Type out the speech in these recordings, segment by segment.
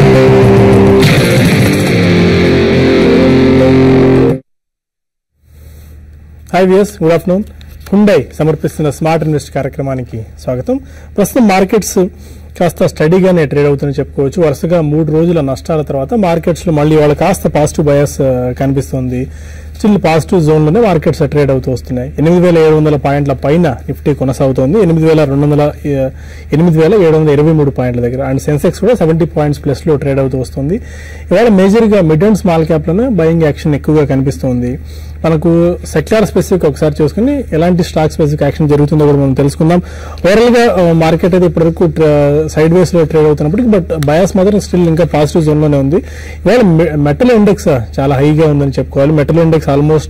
Hi వియస్ good afternoon Hyundai సమర్పిస్తున్న smart invest కార్యక్రమానికి స్వాగతం ప్రస్తుతం మార్కెట్స్ కాస్త స్టడీగానే ట్రేడ్ అవుతుందని చెప్పుకోవచ్చు వరుసగా మూడు రోజుల నష్టాల తర్వాత మార్కెట్స్ లో మళ్ళీ వాళ్ళ కాస్త పాజిటివ్ బయాస్ కనిపిస్తుంది స్టిల్ పాజిటివ్ జోన్ లోనే మార్కెట్స్ ట్రేడ్ అవుతూ వస్తున్నాయి ఎనిమిది వేల ఏడు వందల పాయింట్ల పైన నిఫ్టీ కొనసాగుతోంది ఎనిమిది వేల రెండు వందల ఏ- ఎనిమిది వేల ఏడు వందల ఇరవై మూడు పాయింట్ల దగ్గర అండ్ సెన్సెక్స్ కూడా సెవెంటీ పాయింట్స్ ప్లస్ లో ట్రేడ్ అవుతూ వస్తుంది ఇవాళ మేజర్ గా మిడ్ అండ్ స్మాల్ క్యాప్ లోనే బయింగ్ యాక్షన్ ఎక్కువగా కనిపిస్తుంది మనకు సెక్టార్ స్పెసిఫిక్ ఒకసారి చూసుకుని ఎలాంటి స్టాక్ స్పెసిఫిక్ యాక్షన్ జరుగుతుందో కూడా మనం తెలుసుకుందాం ఓవరాల్ గా మార్కెట్ అయితే ఇప్పటివరకు సైడ్ వేస్ లో ట్రేడ్ అవుతున్నప్పటికీ బట్ బయాస్ మాత్రం స్టిల్ ఇంకా పాజిటివ్ జోన్ లోనే ఉంది ఇవాళ మెటల్ ఇండెక్స్ చాలా హైగా ఉందని చెప్పుకోవాలి మెటల్ ఇండెక్స్ ఆల్మోస్ట్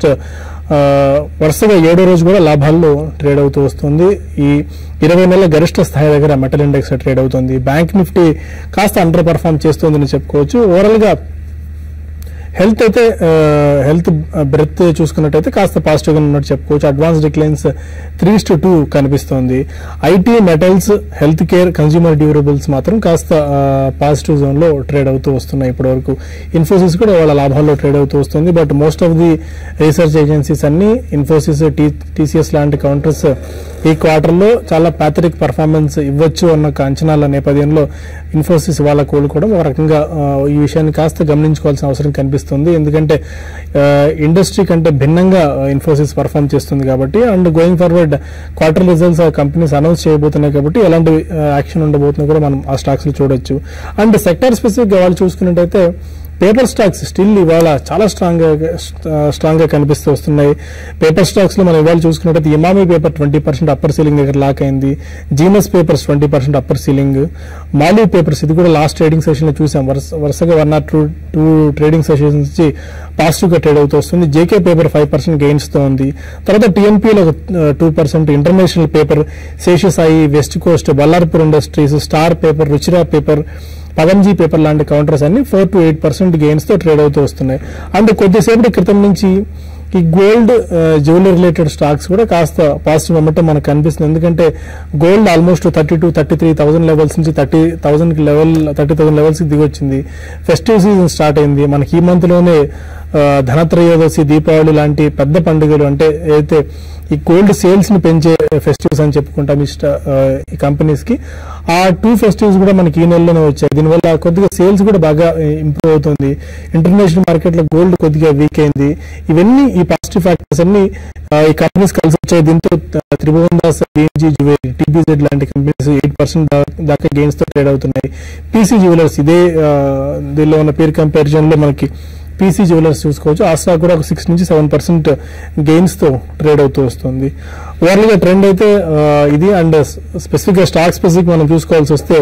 వరుసగా ఏడో రోజు కూడా లాభాల్లో ట్రేడ్ అవుతూ వస్తుంది ఈ ఇరవై నెలల గరిష్ట స్థాయి దగ్గర మెటల్ ఇండెక్స్ ట్రేడ్ అవుతుంది బ్యాంక్ నిఫ్టీ కాస్త అండర్ పర్ఫామ్ చేస్తుందని చెప్పుకోవచ్చు ఓవరాల్ గా హెల్త్ అయితే హెల్త్ బ్రెత్ చూసుకున్నట్టయితే కాస్త పాజిటివ్ గా ఉన్నట్టు చెప్పుకోవచ్చు advance declines three to two కనిపిస్తోంది IT metals health care consumer durables మాత్రం కాస్త పాజిటివ్ జోన్ లో ట్రేడ్ అవుతూ వస్తున్నాయి ఇప్పటి వరకు ఇన్ఫోసిస్ కూడా వాళ్ళ లాభాల్లో ట్రేడ్ అవుతూ వస్తుంది but most of the research agencies అన్ని ఇన్ఫోసిస్ టీసీఎస్ లాంటి కౌంటర్స్ ఈ క్వార్టర్ లో చాలా ప్యాథరిక్ పర్ఫార్మెన్స్ ఇవ్వచ్చు అన్న ఒక అంచనాల నేపథ్యంలో ఇన్ఫోసిస్ వాళ్ళ కోలుకోవడం ఒక రకంగా ఆ, ఈ విషయాన్ని కాస్త గమనించుకోవాల్సిన అవసరం కనిపిస్తుంది ఎందుకంటే ఇండస్ట్రీ కంటే భిన్నంగా ఇన్ఫోసిస్ పర్ఫామ్ చేస్తుంది కాబట్టి and going forward quarter results ఆ కంపెనీస్ అనౌన్స్ చేయబోతున్నాయి కాబట్టి ఎలాంటి యాక్షన్ ఉండబోతుందో కూడా మనం ఆ స్టాక్స్ లో చూడొచ్చు అండ్ సెక్టర్ స్పెసిఫిక్ గా వాళ్ళు చూసుకున్నట్టయితే పేపర్ స్టాక్స్ స్టిల్ ఇవాళ చాలా స్ట్రాంగ్ గా స్ట్రాంగ్ గా కనిపిస్తూ వస్తున్నాయి పేపర్ స్టాక్స్ లో మనం ఇవాళ చూసుకున్నట్టయితే Emami paper twenty percent upper ceiling దగ్గర లాక్ అయింది Genus papers twenty percent upper ceiling Malu papers ఇది కూడా లాస్ట్ ట్రేడింగ్ సెషన్ లో చూసాం వరుస వరుసగా one or two two trading sessions నుంచి పాజిటివ్ గా ట్రేడ్ అవుతూ వస్తుంది JK paper five percent gains తో ఉంది తర్వాత టీఎన్పీలో two percent international paper Seshasayee west coast Ballarpur industries star paper Ruchira paper Padamjee paper లాంటి కౌంటర్స్ అన్ని four to eight percent gains తో ట్రేడ్ అవుతూ వస్తున్నాయి అండ్ కొద్దిసేపటి క్రితం నుంచి ఈ గోల్డ్ జ్యువెలరీ రిలేటెడ్ స్టాక్స్ కూడా కాస్త పాజిటివ్ మొమెంటం మనకు కనిపిస్తుంది ఎందుకంటే gold almost thirty to thirty three thousand levels నుంచి థర్టీ థౌసండ్ కి లెవెల్ థర్టీ థౌసండ్ లెవెల్స్ కి దిగొచ్చింది ఫెస్టివ్ సీజన్ స్టార్ట్ అయింది మనకి ఈ మంత్ లోనే ఆ, ధనత్రయోదశి దీపావళి లాంటి పెద్ద పండుగలు అంటే ఏదైతే ఈ గోల్డ్ సేల్స్ ని పెంచే ఫెస్టివ్స్ అని చెప్పుకుంటాం ఈ స్టా- ఆ, ఈ కంపెనీస్ కి ఆ టూ ఫెస్టివ్స్ కూడా మనకి ఈ నెలలోనే వచ్చాయి దీనివల్ల కొద్దిగా సేల్స్ కూడా బాగా ఇంప్రూవ్ అవుతుంది ఇంటర్నేషనల్ మార్కెట్ లో గోల్డ్ కొద్దిగా వీక్ అయింది ఇవన్నీ ఈ పాజిటివ్ ఫ్యాక్టర్స్ అన్ని ఆ, ఈ కంపెనీస్ కలిసి వచ్చాయి దీంతో ఆ, త్రిభువన్ దాస్ బిఎన్జీ జ్యువెలరీ టీబీజెడ్ లాంటి కంపెనీస్ ఎయిట్ పర్సెంట్ దాకా గెయిన్స్ తో ట్రేడ్ అవుతున్నాయి పీసీ జ్యువెలర్స్ ఇదే ఆ, దీనిలో ఉన్న పేరు కంపారిజన్ లో మనకి పీసీ జ్యువెలర్స్ చూసుకోవచ్చు ఆ స్టాక్ కూడా ఒక సిక్స్ నుంచి సెవెన్ పర్సెంట్ గెయిన్స్ తో ట్రేడ్ అవుతూ వస్తుంది ఓవరాల్ గా ట్రెండ్ అయితే ఆ, ఇది అండ్ స్పెసిఫిక్ గా స్టాక్ స్పెసిఫిక్ మనం చూసుకోవాల్సి వస్తే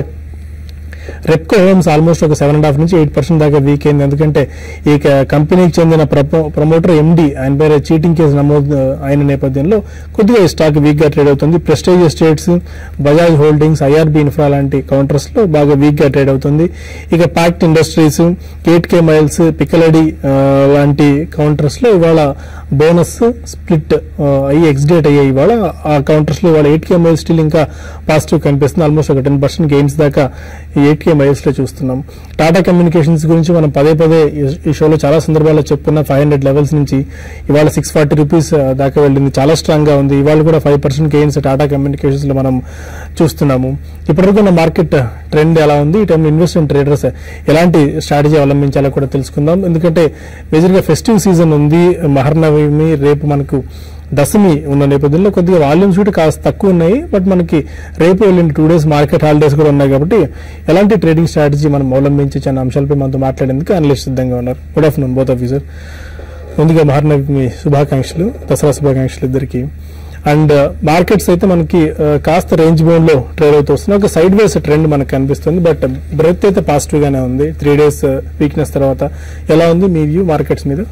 రెప్కో హోమ్స్ ఆల్మోస్ట్ ఒక సెవెన్ అండ్ హాఫ్ నుంచి ఎయిట్ పర్సెంట్ దాకా వీక్ అయింది ఎందుకంటే ఈ క- కంపెనీకి చెందిన ప్రపో- ప్రమోటర్ ఎండి ఆయన పేరు చీటింగ్ కేసు నమోదు అయిన నేపథ్యంలో కొద్దిగా ఈ స్టాక్ వీక్ గా ట్రేడ్ అవుతుంది Prestige Estates Bajaj holdings IRB infra లాంటి కౌంటర్స్ లో బాగా వీక్ గా ట్రేడ్ అవుతుంది ఇక ప్యాక్ట్ ఇండస్ట్రీస్ కేట్ కే మైల్స్ పికలడి ఆ, లాంటి కౌంటర్స్ లో ఇవాళ బోనస్ స్ప్లిట్ అయ్యి ఎక్స్డేట్ అయ్యాయి ఇవాళ ఆ కౌంటర్స్ లో ఇవాళ ఎయిట్ కే మైల్స్ స్టిల్ ఇంకా పాజిటివ్ కనిపిస్తుంది ఆల్మోస్ట్ ఒక టెన్ పర్సెంట్ గెయిన్స్ దాకా ఈ ఎయిట్ కే మైల్స్ లో చూస్తున్నాం టాటా కమ్యూనికేషన్స్ గురించి మనం పదే పదే ఈ- ఈ షోలో చాలా సందర్భాల్లో చెప్పుకున్న ఫైవ్ హండ్రెడ్ లెవెల్స్ నుంచి ఇవాళ సిక్స్ ఫార్టీ రూపీస్ దాకా వెళ్ళింది చాలా స్ట్రాంగ్ గా ఉంది ఇవాళ కూడా five percent gains Tata communications లో మనం చూస్తున్నాము ఇప్పటివరకు ఉన్న మార్కెట్ ట్రెండ్ ఎలా ఉంది ఈ టైంలో ఇన్వెస్ట్మెంట్ ట్రేడర్స్ ఎలాంటి స్ట్రాటజీ అవలంబించాలో కూడా తెలుసుకుందాం ఎందుకంటే మేజర్ గా ఫెస్టివ్ సీజన్ ఉంది మహర్నవమి రేపు మనకు దశమి ఉన్న నేపథ్యంలో కొద్దిగా వాల్యూమ్స్ కూడా కాస్త తక్కువ ఉన్నాయి బట్ మనకి రేపు వెళ్ళిన టూ డేస్ మార్కెట్ హాలిడేస్ కూడా ఉన్నాయి కాబట్టి ఎలాంటి ట్రేడింగ్ స్ట్రాటజీ మనం అవలంబించే అన్న అంశాలపై మనతో మాట్లాడేందుకు అనలిస్ట్ సిద్ధంగా ఉన్నారు గుడ్ ఆఫ్టర్నూన్ బోత్ ఆఫీసర్ ముందుగా మహర్నవమి శుభాకాంక్షలు దసరా శుభాకాంక్షలు ఇద్దరికి అండ్ మార్కెట్స్ అయితే మనకి ఆ, కాస్త రేంజ్ బౌండ్ లో ట్రేడ్ అవుతూ వస్తుంది ఒక సైడ్ వేస్ ట్రెండ్ మనకు కనిపిస్తుంది బట్ బ్రెత్ అయితే పాజిటివ్ గానే ఉంది త్రీ డేస్ వీక్నెస్ తర్వాత ఎలా ఉంది మీ వ్యూ మార్కెట్స్ మీద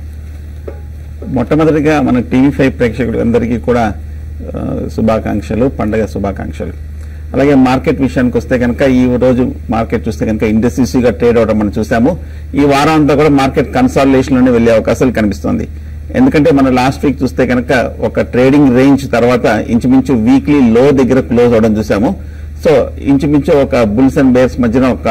మొట్టమొదటిగా మన టీవీ ఫైవ్ ప్రేక్షకులు అందరికీ కూడా ఆ, శుభాకాంక్షలు పండగ శుభాకాంక్షలు అలాగే మార్కెట్ విషయానికి వస్తే కనుక ఈ రోజు మార్కెట్ చూస్తే కనుక ఇండస్ట్రీస్ గా ట్రేడ్ అవడం మనం చూసాము ఈ వారం అంతా కూడా మార్కెట్ కన్సాలిడేషన్ లోనే వెళ్లే అవకాశాలు కనిపిస్తోంది ఎందుకంటే మన లాస్ట్ వీక్ చూస్తే కనుక ఒక ట్రేడింగ్ రేంజ్ తర్వాత ఇంచుమించు వీక్లీ లో దగ్గర క్లోజ్ అవడం చూసాము సో ఇంచుమించు ఒక బుల్స్ అండ్ బేర్స్ మధ్యన ఒక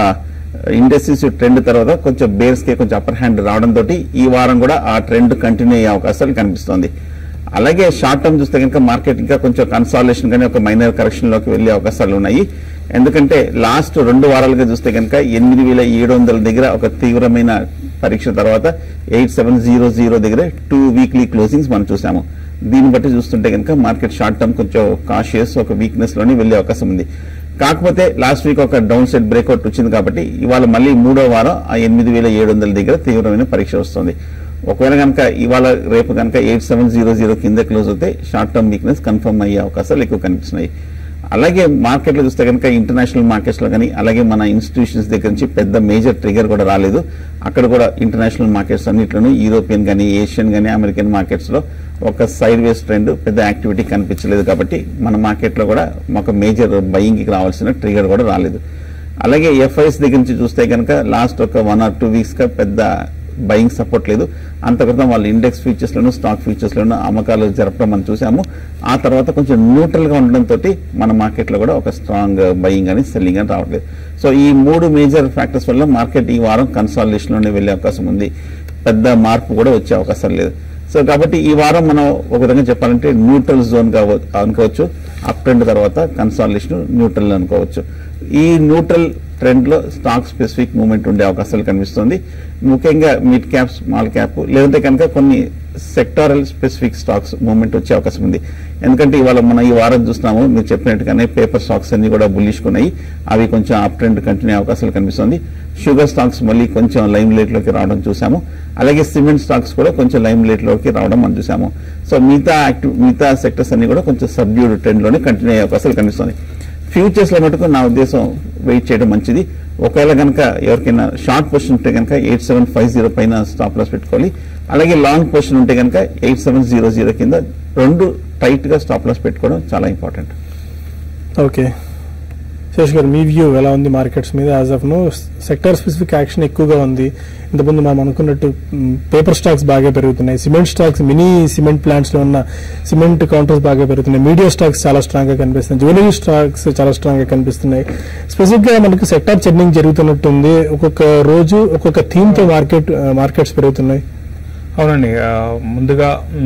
ఇండస్ట్రీస్ ట్రెండ్ తర్వాత కొంచెం బేర్స్ కి కొంచెం అప్పర్ హ్యాండ్ రావడంతో ఈ వారం కూడా ఆ ట్రెండ్ కంటిన్యూ అయ్యే అవకాశాలు కనిపిస్తోంది అలాగే షార్ట్ టర్మ్ చూస్తే కనుక మార్కెట్ ఇంకా కొంచెం కన్సాలేషన్ కానీ ఒక మైనర్ కరెక్షన్ లోకి వెళ్లే అవకాశాలు ఉన్నాయి ఎందుకంటే లాస్ట్ రెండు వారాలుగా చూస్తే కనుక ఎనిమిది వేల ఏడు వందల దగ్గర ఒక తీవ్రమైన పరీక్ష తర్వాత ఎయిట్ సెవెన్ జీరో జీరో దగ్గర టూ వీక్లీ క్లోజింగ్స్ మనం చూసాము దీన్ని బట్టి చూస్తుంటే కనుక మార్కెట్ షార్ట్ టర్మ్ కొంచెం కాషియస్ ఒక వీక్నెస్ లోనే వెళ్లే అవకాశం ఉంది కాకపోతే లాస్ట్ వీక్ ఒక డౌన్ సైడ్ బ్రేక్అవుట్ వచ్చింది కాబట్టి ఇవాళ మళ్ళీ మూడో వారం ఆ ఎనిమిది వేల ఏడు వందల దగ్గర తీవ్రమైన పరీక్ష వస్తుంది ఒకవేళ కనుక ఇవాళ రేపు కనుక ఎయిట్ సెవెన్ జీరో జీరో కింద క్లోజ్ అవుతే షార్ట్ టర్మ్ వీక్నెస్ కన్ఫర్మ్ అయ్యే అవకాశాలు ఎక్కువ కనిపిస్తున్నాయి అలాగే మార్కెట్లో చూస్తే కనుక ఇంటర్నేషనల్ మార్కెట్స్ లో కానీ అలాగే మన ఇన్స్టిట్యూషన్స్ దగ్గర నుంచి పెద్ద మేజర్ ట్రిగర్ కూడా రాలేదు అక్కడ కూడా ఇంటర్నేషనల్ మార్కెట్స్ అన్నిట్లోనూ యూరోపియన్ కానీ ఏషియన్ కానీ అమెరికన్ మార్కెట్స్ లో ఒక సైడ్ వేస్ ట్రెండ్ పెద్ద యాక్టివిటీ కనిపించలేదు కాబట్టి మన మార్కెట్ లో కూడా ఒక మేజర్ బయింగ్ కి రావాల్సిన ట్రిగర్ కూడా రాలేదు అలాగే ఎఫ్ఐఎస్ దగ్గర నుంచి చూస్తే కనుక లాస్ట్ ఒక వన్ ఆర్ టూ వీక్స్ గా పెద్ద బయింగ్ సపోర్ట్ లేదు అంత క్రితం వాళ్ళు ఇండెక్స్ ఫీచర్స్ లోను స్టాక్ ఫీచర్స్ లోను అమ్మకాలు జరపడం మనం చూసాము ఆ తర్వాత కొంచెం న్యూట్రల్ గా ఉండడంతో మన మార్కెట్ లో కూడా ఒక స్ట్రాంగ్ బయింగ్ అని సెల్లింగ్ అని రావట్లేదు సో ఈ మూడు మేజర్ ఫ్యాక్టర్స్ వల్ల మార్కెట్ ఈ వారం కన్సాలిడేషన్ లోనే వెళ్లే అవకాశం ఉంది పెద్ద మార్పు కూడా వచ్చే అవకాశం లేదు సో కాబట్టి ఈ వారం మనం ఒక విధంగా చెప్పాలంటే న్యూట్రల్ జోన్ గా అనుకోవచ్చు అప్ ట్రెండ్ తర్వాత కన్సాలిడేషన్ న్యూట్రల్ అనుకోవచ్చు ఈ న్యూట్రల్ ట్రెండ్ లో స్టాక్ స్పెసిఫిక్ మూవ్మెంట్ ఉండే అవకాశాలు కనిపిస్తుంది ముఖ్యంగా మిడ్ క్యాప్ స్మాల్ క్యాప్ లేదంటే కనుక కొన్ని సెక్టారల్ స్పెసిఫిక్ స్టాక్స్ మూవ్మెంట్ వచ్చే అవకాశం ఉంది ఎందుకంటే ఇవాళ మనం ఈ వారం చూస్తున్నాము మీరు చెప్పినట్టుగానే పేపర్ స్టాక్స్ అన్ని కూడా బుల్లిష్ కొన్నాయి అవి కొంచెం అప్ ట్రెండ్ కంటిన్యూ అవకాశాలు కనిపిస్తుంది షుగర్ స్టాక్స్ మళ్ళీ కొంచెం లైమ్ లైట్ లోకి రావడం చూసాము అలాగే సిమెంట్ స్టాక్స్ కూడా కొంచెం లైమ్ లైట్ లోకి రావడం మనం చూసాము సో మిగతా యాక్టివ్ మిగతా సెక్టర్స్ అన్ని కూడా కొంచెం సబ్డ్యూడ్ ట్రెండ్ లోనే కంటిన్యూ అయ్యే అవకాశాలు కనిపిస్తుంది ఫ్యూచర్స్ లో మటుకు నా ఉద్దేశం వెయిట్ చేయడం మంచిది ఒకవేళ కనుక ఎవరికైనా షార్ట్ పొజిషన్ ఉంటే కనుక ఎయిట్ సెవెన్ ఫైవ్ జీరో పైన స్టాప్ లాస్ పెట్టుకోవాలి అలాగే లాంగ్ పొజిషన్ ఉంటే కనుక ఎయిట్ సెవెన్ జీరో జీరో కింద రెండు టైట్ గా స్టాప్ లాస్ పెట్టుకోవడం చాలా ఇంపార్టెంట్ ఓకే శేష్ గారు మీ వ్యూ ఎలా ఉంది మార్కెట్స్ మీద as of now sector specific action ఎక్కువగా ఉంది ఇంతకుముందు మనం అనుకున్నట్టు పేపర్ స్టాక్స్ బాగా పెరుగుతున్నాయి cement stocks mini cement plants లో ఉన్న సిమెంట్ కౌంటర్స్ బాగా పెరుగుతున్నాయి మీడియా స్టాక్స్ చాలా స్ట్రాంగ్ గా కనిపిస్తున్నాయి జ్యువెలరీ స్టాక్స్ చాలా స్ట్రాంగ్ గా కనిపిస్తున్నాయి స్పెసిఫిక్ గా మనకి సెక్టార్ చెర్నింగ్ జరుగుతున్నట్టుంది ఒక్కొక్క రోజు ఒక్కొక్క థీమ్ తో మార్కెట్ మార్కెట్స్ పెరుగుతున్నాయి అవునండి ఆ, ముందుగా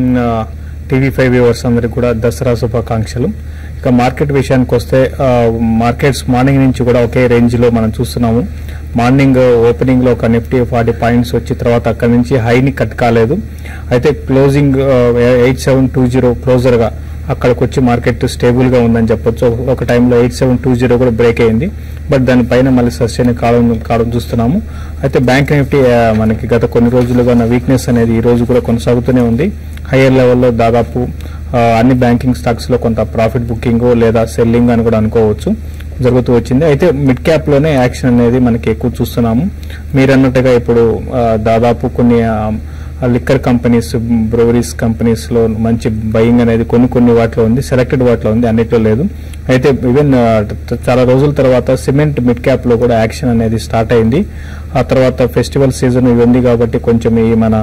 టీవీ ఫైవ్ వ్యూవర్స్ అందరికి కూడా దసరా శుభాకాంక్షలు ఇక మార్కెట్ విషయానికి వస్తే ఆ, మార్కెట్స్ మార్నింగ్ నుంచి కూడా ఒకే రేంజ్ లో మనం చూస్తున్నాము మార్నింగ్ ఓపెనింగ్ లో ఒక నిఫ్టీ ఫార్టీ పాయింట్స్ వచ్చిన తర్వాత అక్కడి నుంచి హైని కట్ కాలేదు అయితే closing eight seven two zero closer గా అక్కడికి వచ్చి మార్కెట్ స్టేబుల్ గా ఉందని చెప్పొచ్చు ఒక టైంలో ఎయిట్ సెవెన్ టూ జీరో కూడా బ్రేక్ అయింది బట్ దానిపైన మళ్ళీ సస్టైన్ కావడం కావడం చూస్తున్నాము అయితే బ్యాంక్ నిఫ్టీ ఆ, మనకి గత కొన్ని రోజులుగా ఉన్న వీక్నెస్ అనేది ఈ రోజు కూడా కొనసాగుతూనే ఉంది హయ్యర్ లెవెల్లో దాదాపు ఆ, అన్ని బ్యాంకింగ్ స్టాక్స్ లో కొంత ప్రాఫిట్ బుకింగ్ లేదా సెల్లింగ్ అని కూడా అనుకోవచ్చు జరుగుతూ వచ్చింది అయితే మిడ్ క్యాప్ లోనే యాక్షన్ అనేది మనకి ఎక్కువ చూస్తున్నాము మీరు అన్నట్టుగా ఇప్పుడు ఆ, దాదాపు కొన్ని ఆ, లిక్కర్ కంపెనీస్ బ్రూవరీస్ కంపెనీస్ లో మంచి బయింగ్ అనేది కొన్ని కొన్ని వాటిలో ఉంది సెలెక్టెడ్ వాటిలో ఉంది అన్నిట్లో లేదు అయితే ఈవెన్ చాలా రోజుల తర్వాత సిమెంట్ మిడ్ క్యాప్ లో కూడా యాక్షన్ అనేది స్టార్ట్ అయింది ఆ తర్వాత ఫెస్టివల్ సీజన్ ఇవి ఉంది కాబట్టి కొంచెం ఈ మన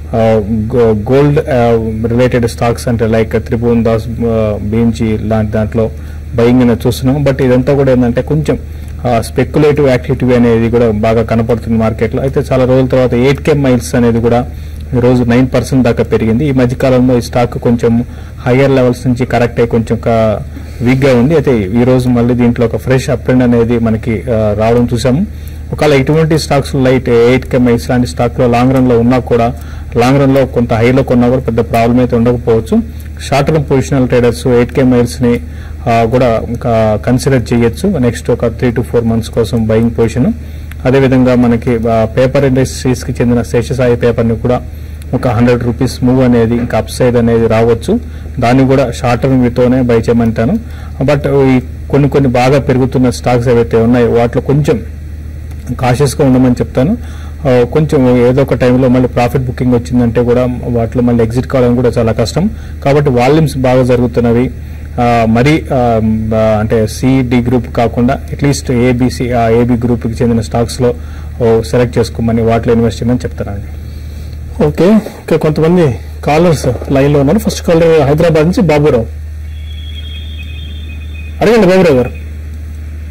గోల్డ్ రిలేటెడ్ స్టాక్స్ అంటే లైక్ త్రిభువన్ దాస్ బీఎంజీ లాంటి దాంట్లో బయింగ్ అనేది చూస్తున్నాం బట్ ఇదంతా కూడా ఏంటంటే కొంచెం స్పెక్యులేటివ్ యాక్టివిటీ అనేది కూడా బాగా కనపడుతుంది మార్కెట్లో అయితే చాలా రోజుల తర్వాత ఎయిట్ కే మైల్స్ అనేది కూడా ఈ రోజు నైన్ పర్సెంట్ దాకా పెరిగింది ఈ మధ్య కాలంలో ఈ స్టాక్ కొంచెం హయ్యర్ లెవెల్స్ నుంచి కరెక్ట్ అయ్యి కొంచెం వీక్ గా ఉంది అయితే ఈ రోజు మళ్ళీ దీంట్లో ఒక ఫ్రెష్ అప్ ట్రెండ్ అనేది మనకి ఆ, రావడం చూసాము ఒకవేళ ఇటువంటి stocks like eight K miles లాంటి స్టాక్ లో లాంగ్ రన్ లో ఉన్నా కూడా లాంగ్ రన్ లో కొంత హైలో కొన్నా కూడా పెద్ద ప్రాబ్లం అయితే ఉండకపోవచ్చు short term positional traders eight K miles ని ఆ, కూడా కన్సిడర్ చేయొచ్చు నెక్స్ట్ ఒక త్రీ టు ఫోర్ మంత్స్ కోసం బయింగ్ పొజిషన్ అదేవిధంగా మనకి పేపర్ ఇండస్ట్రీస్ కి చెందిన శేషసాయి పేపర్ ని కూడా ఒక హండ్రెడ్ రూపీస్ మూవ్ అనేది ఇంకా అప్ సైడ్ అనేది రావచ్చు దాన్ని కూడా షార్ట్ టర్మ్ వితోనే బై చేయమంటాను బట్ ఈ కొన్ని కొన్ని బాగా పెరుగుతున్న స్టాక్స్ ఏవైతే ఉన్నాయో వాటిలో కొంచెం కాషియస్ గా ఉండమని చెప్తాను ఆ, కొంచెం ఏదో ఒక టైంలో మళ్ళీ ప్రాఫిట్ బుకింగ్ వచ్చిందంటే కూడా వాటిలో మళ్ళీ ఎగ్జిట్ కావడం కూడా చాలా కష్టం కాబట్టి వాల్యూమ్స్ బాగా జరుగుతున్నవి ఆ, మరి ఆ, బ- అంటే సిడి గ్రూప్ కాకుండా అట్లీస్ట్ ఏబిసి ఏబి గ్రూప్ కి చెందిన స్టాక్స్ లో సెలెక్ట్ చేసుకోమని వాటిలో ఇన్వెస్ట్ చేయమని చెప్తానండి ఓకే ఇంకా కొంతమంది కాలర్స్ లైన్ లో ఉన్నారు ఫస్ట్ కాలర్ హైదరాబాద్ నుంచి బాబురావు అడగండి బాబురావు గారు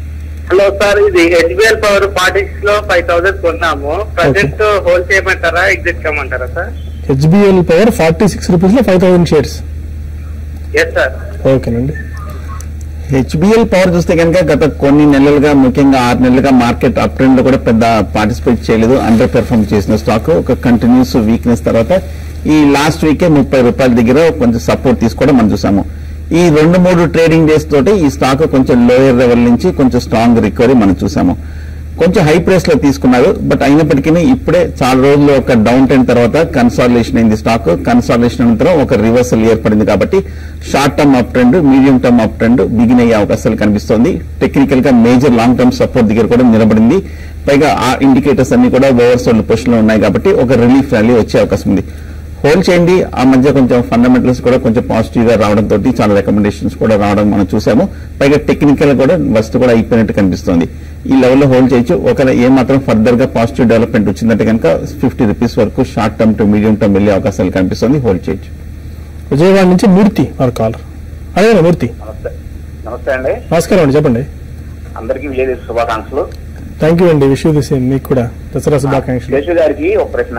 హలో సార్ ఇది హెచ్బిఎల్ పవర్ ఫార్టీ సిక్స్ లో ఫైవ్ థౌసండ్ కొన్నాము ప్రజెంట్ హోల్డ్ చేయమంటారా ఎగ్జిట్ చేయమంటారా sir HBL power forty six rupees లో five thousand shares yes sir ఓకేనండి హెచ్బిఎల్ పవర్ చూస్తే కనుక గత కొన్ని నెలలుగా ముఖ్యంగా ఆరు నెలలుగా మార్కెట్ అప్ ట్రెండ్ లో కూడా పెద్ద పార్టిసిపేట్ చేయలేదు అండర్ పెర్ఫార్మ్ చేసిన స్టాక్ ఒక కంటిన్యూస్ వీక్నెస్ తర్వాత ఈ లాస్ట్ వీకే ముప్పై రూపాయల దగ్గర కొంచెం సపోర్ట్ తీసుకోవడం మనం చూసాము ఈ రెండు మూడు ట్రేడింగ్ డేస్ తోటి ఈ స్టాక్ కొంచెం లోయర్ లెవెల్ నుంచి కొంచెం స్ట్రాంగ్ రికవరీ మనం చూసాము కొంచెం హై ప్రైస్ లో తీసుకున్నారు బట్ అయినప్పటికీ ఇప్పుడే చాలా రోజులు ఒక డౌన్ టెన్ తర్వాత కన్సాలిడేషన్ అయింది స్టాక్ కన్సాలిడేషన్ అనంతరం ఒక రివర్సల్ ఏర్పడింది కాబట్టి short term uptrend medium term uptrend begin అయ్యే అవకాశాలు కనిపిస్తోంది టెక్నికల్ గా మేజర్ లాంగ్ టర్మ్ సపోర్ట్ దగ్గర కూడా నిలబడింది పైగా ఆ ఇండికేటర్స్ అన్ని కూడా ఓవర్ సోల్డ్ పొజిషన్ లో ఉన్నాయి కాబట్టి ఒక రిలీఫ్ ర్యాలీ వచ్చే అవకాశం ఉంది హోల్డ్ చేయండి ఆ మధ్య కొంచెం ఫండమెంటల్స్ కూడా కొంచెం పాజిటివ్ గా రావడం తోటి చాలా రికమెండేషన్స్ కూడా రావడం మనం చూసాము పైగా టెక్నికల్ కూడా వస్తు కూడా అయిపోయినట్టు కనిపిస్తోంది ఈ లెవెల్లో హోల్డ్ చేయొచ్చు ఒకవేళ ఏ మాత్రం ఫర్దర్ గా పాజిటివ్ డెవలప్మెంట్ వచ్చిందంటే కనుక ఫిఫ్టీ రూపీస్ వరకు short term to medium term వెళ్ళే అవకాశాలు కనిపిస్తుంది హోల్డ్ చేయొచ్చు విజయవాడ నుంచి మూర్తి వారు కాలర్ అదే మూర్తి నమస్తే నమస్తే అండి నమస్కారం అండి చెప్పండి అందరికీ విజయ శుభాకాంక్షలు థ్యాంక్ యూ అండి విష్ ది సేమ్ మీకు కూడా దసరా శుభాకాంక్షలు కేశవ్ గారికి ఒక ప్రశ్న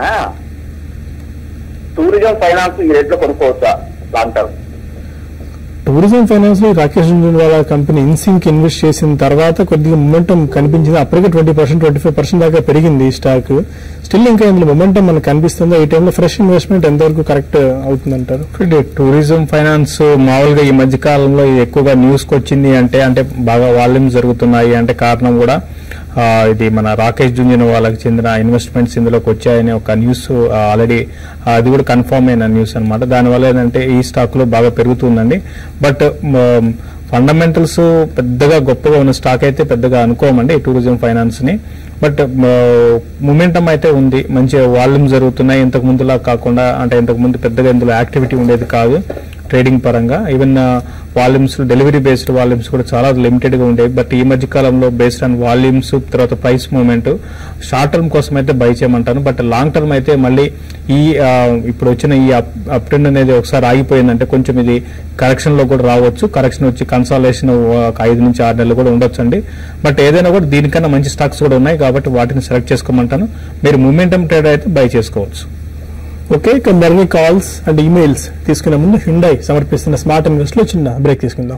టూరిజం ఫైనాన్స్ ఈ రేట్లో కొనుక్కోవచ్చా లాంగ్ టర్మ్ టూరిజం ఫైనాన్స్ లో రాకేష్ వాళ్ళ కంపెనీ ఇన్సింక్ ఇన్వెస్ట్ చేసిన తర్వాత కొద్దిగా మొమెంటం కనిపించింది అప్పటికే twenty percent twenty five percent దాకా పెరిగింది ఈ స్టాక్ స్టిల్ ఇంకా ఇందులో మొమెంటం మనకు కనిపిస్తుందో ఈ టైంలో ఫ్రెష్ ఇన్వెస్ట్మెంట్ ఎంతవరకు కరెక్ట్ అవుతుందంటారు ఇప్పుడు టూరిజం ఫైనాన్స్ మామూలుగా ఈ మధ్య కాలంలో ఇది ఎక్కువగా న్యూస్ కి వచ్చింది అంటే అంటే బాగా వాల్యూమ్ జరుగుతున్నాయి అంటే కారణం కూడా ఆ, ఇది మన రాకేష్ జుంజన్ వాళ్ళకి చెందిన ఇన్వెస్ట్మెంట్స్ ఇందులోకి వచ్చాయని ఒక న్యూస్ ఆల్రెడీ అది కూడా కన్ఫర్మ్ అయిన న్యూస్ అనమాట దానివల్ల ఏంటంటే ఈ స్టాక్ లో బాగా పెరుగుతుందండి బట్ ఫండమెంటల్స్ పెద్దగా గొప్పగా ఉన్న స్టాక్ అయితే పెద్దగా అనుకోమండి టూరిజం ఫైనాన్స్ ని బట్ మొమెంటం అయితే ఉంది మంచి వాల్యూమ్ జరుగుతున్నాయి ఇంతకు ముందులా కాకుండా అంటే ఇంతకు ముందు పెద్దగా ఇందులో యాక్టివిటీ ఉండేది కాదు ట్రేడింగ్ పరంగా even volumes delivery based volumes కూడా చాలా లిమిటెడ్ గా ఉండేవి బట్ ఈ మధ్య కాలంలో బేస్డ్ ఆన్ వాల్యూమ్స్ తర్వాత ప్రైస్ మూవ్మెంట్ షార్ట్ టర్మ్ కోసం అయితే బై చేయమంటాను బట్ లాంగ్ టర్మ్ అయితే మళ్ళీ ఈ ఆ, ఇప్పుడు వచ్చిన ఈ అప్ ట్రెండ్ అనేది ఒకసారి ఆగిపోయిందంటే కొంచెం ఇది కరెక్షన్ లో కూడా రావచ్చు కరెక్షన్ వచ్చి కన్సాలేషన్ ఒక ఐదు నుంచి ఆరు నెలలు కూడా ఉండొచ్చు అండి బట్ ఏదైనా కూడా దీనికన్నా మంచి స్టాక్స్ కూడా ఉన్నాయి కాబట్టి వాటిని సెలెక్ట్ చేసుకోమంటాను మీరు మూమెంటం ట్రేడ్ అయితే బై చేసుకోవచ్చు ఓకే ఇక మరిన్ని కాల్స్ అండ్ ఈమెయిల్స్ తీసుకునే ముందు హిండై సమర్పిస్తున్న స్మార్ట్ ఇన్వెస్ట్ లో చిన్న బ్రేక్ తీసుకుందాం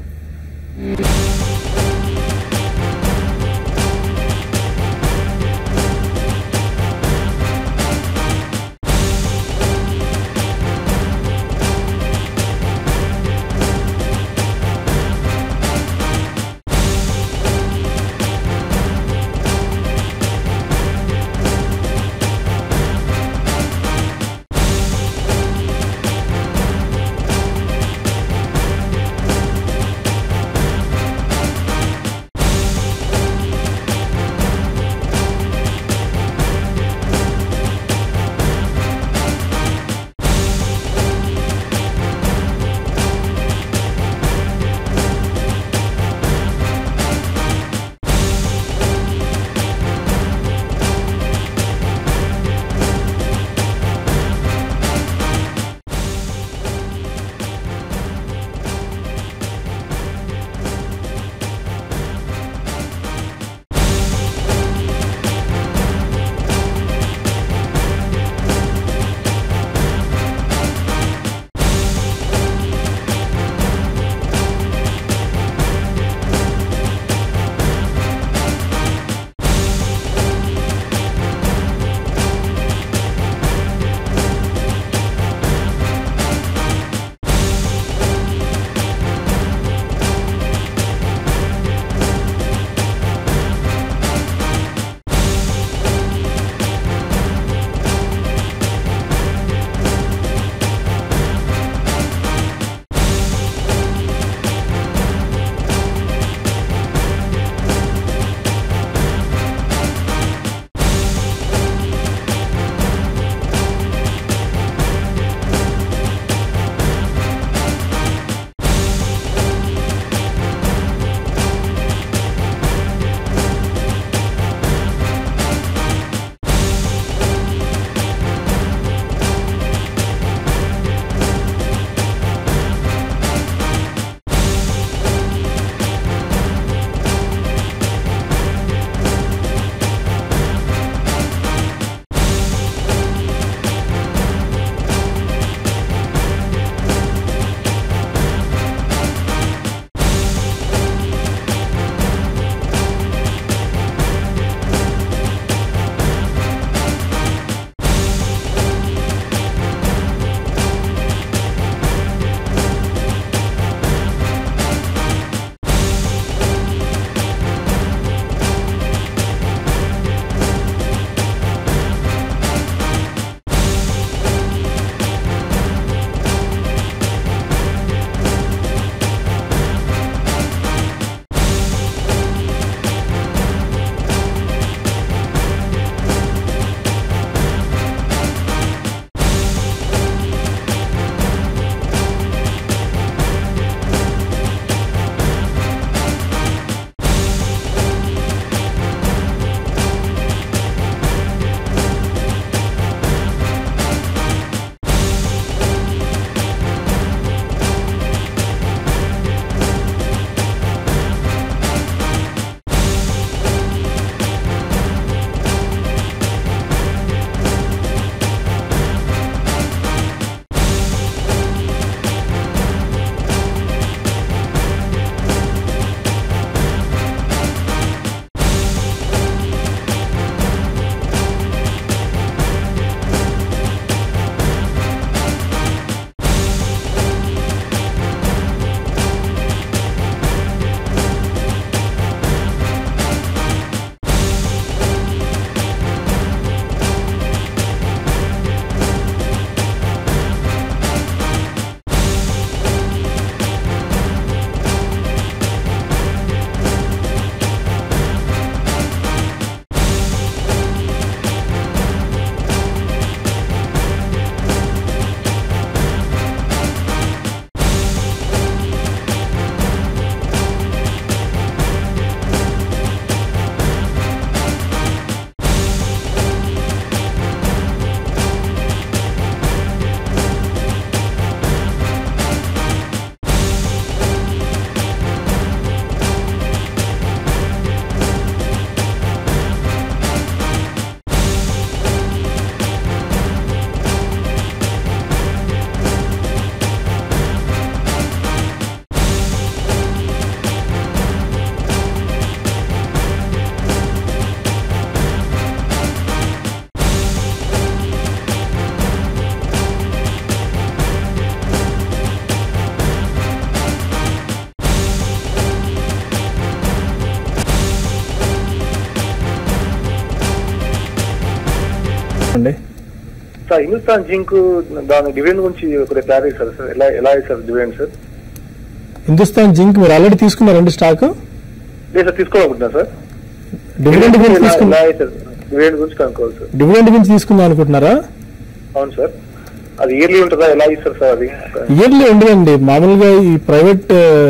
అండి సార్ హిందుస్థాన్ జింక్ దాని డివిడెండ్ గురించి కొద్దిగా క్లారిటీ సార్ సార్ ఎలా ఎలా sir dividend sir Hindustan zinc మీరు ఆల్రెడీ తీసుకున్నారండి స్టాక్ లేదు సార్ తీసుకోవాలనుకుంటున్నా సార్ డివిడెండ్ గురించి ఎలా- తీసుకున్నా ఎలా సార్ డివిడెండ్ గురించి కనుక్కోవాలి సార్ డివిడెండ్ గురించి తీసుకుందాం అనుకుంటున్నారా అవును సార్ అది ఇయర్లీ ఉంటుందా ఎలా ఇస్తారు సార్ అది ఇయర్లీ ఉండదండి మామూలుగా ఈ ప్రైవేట్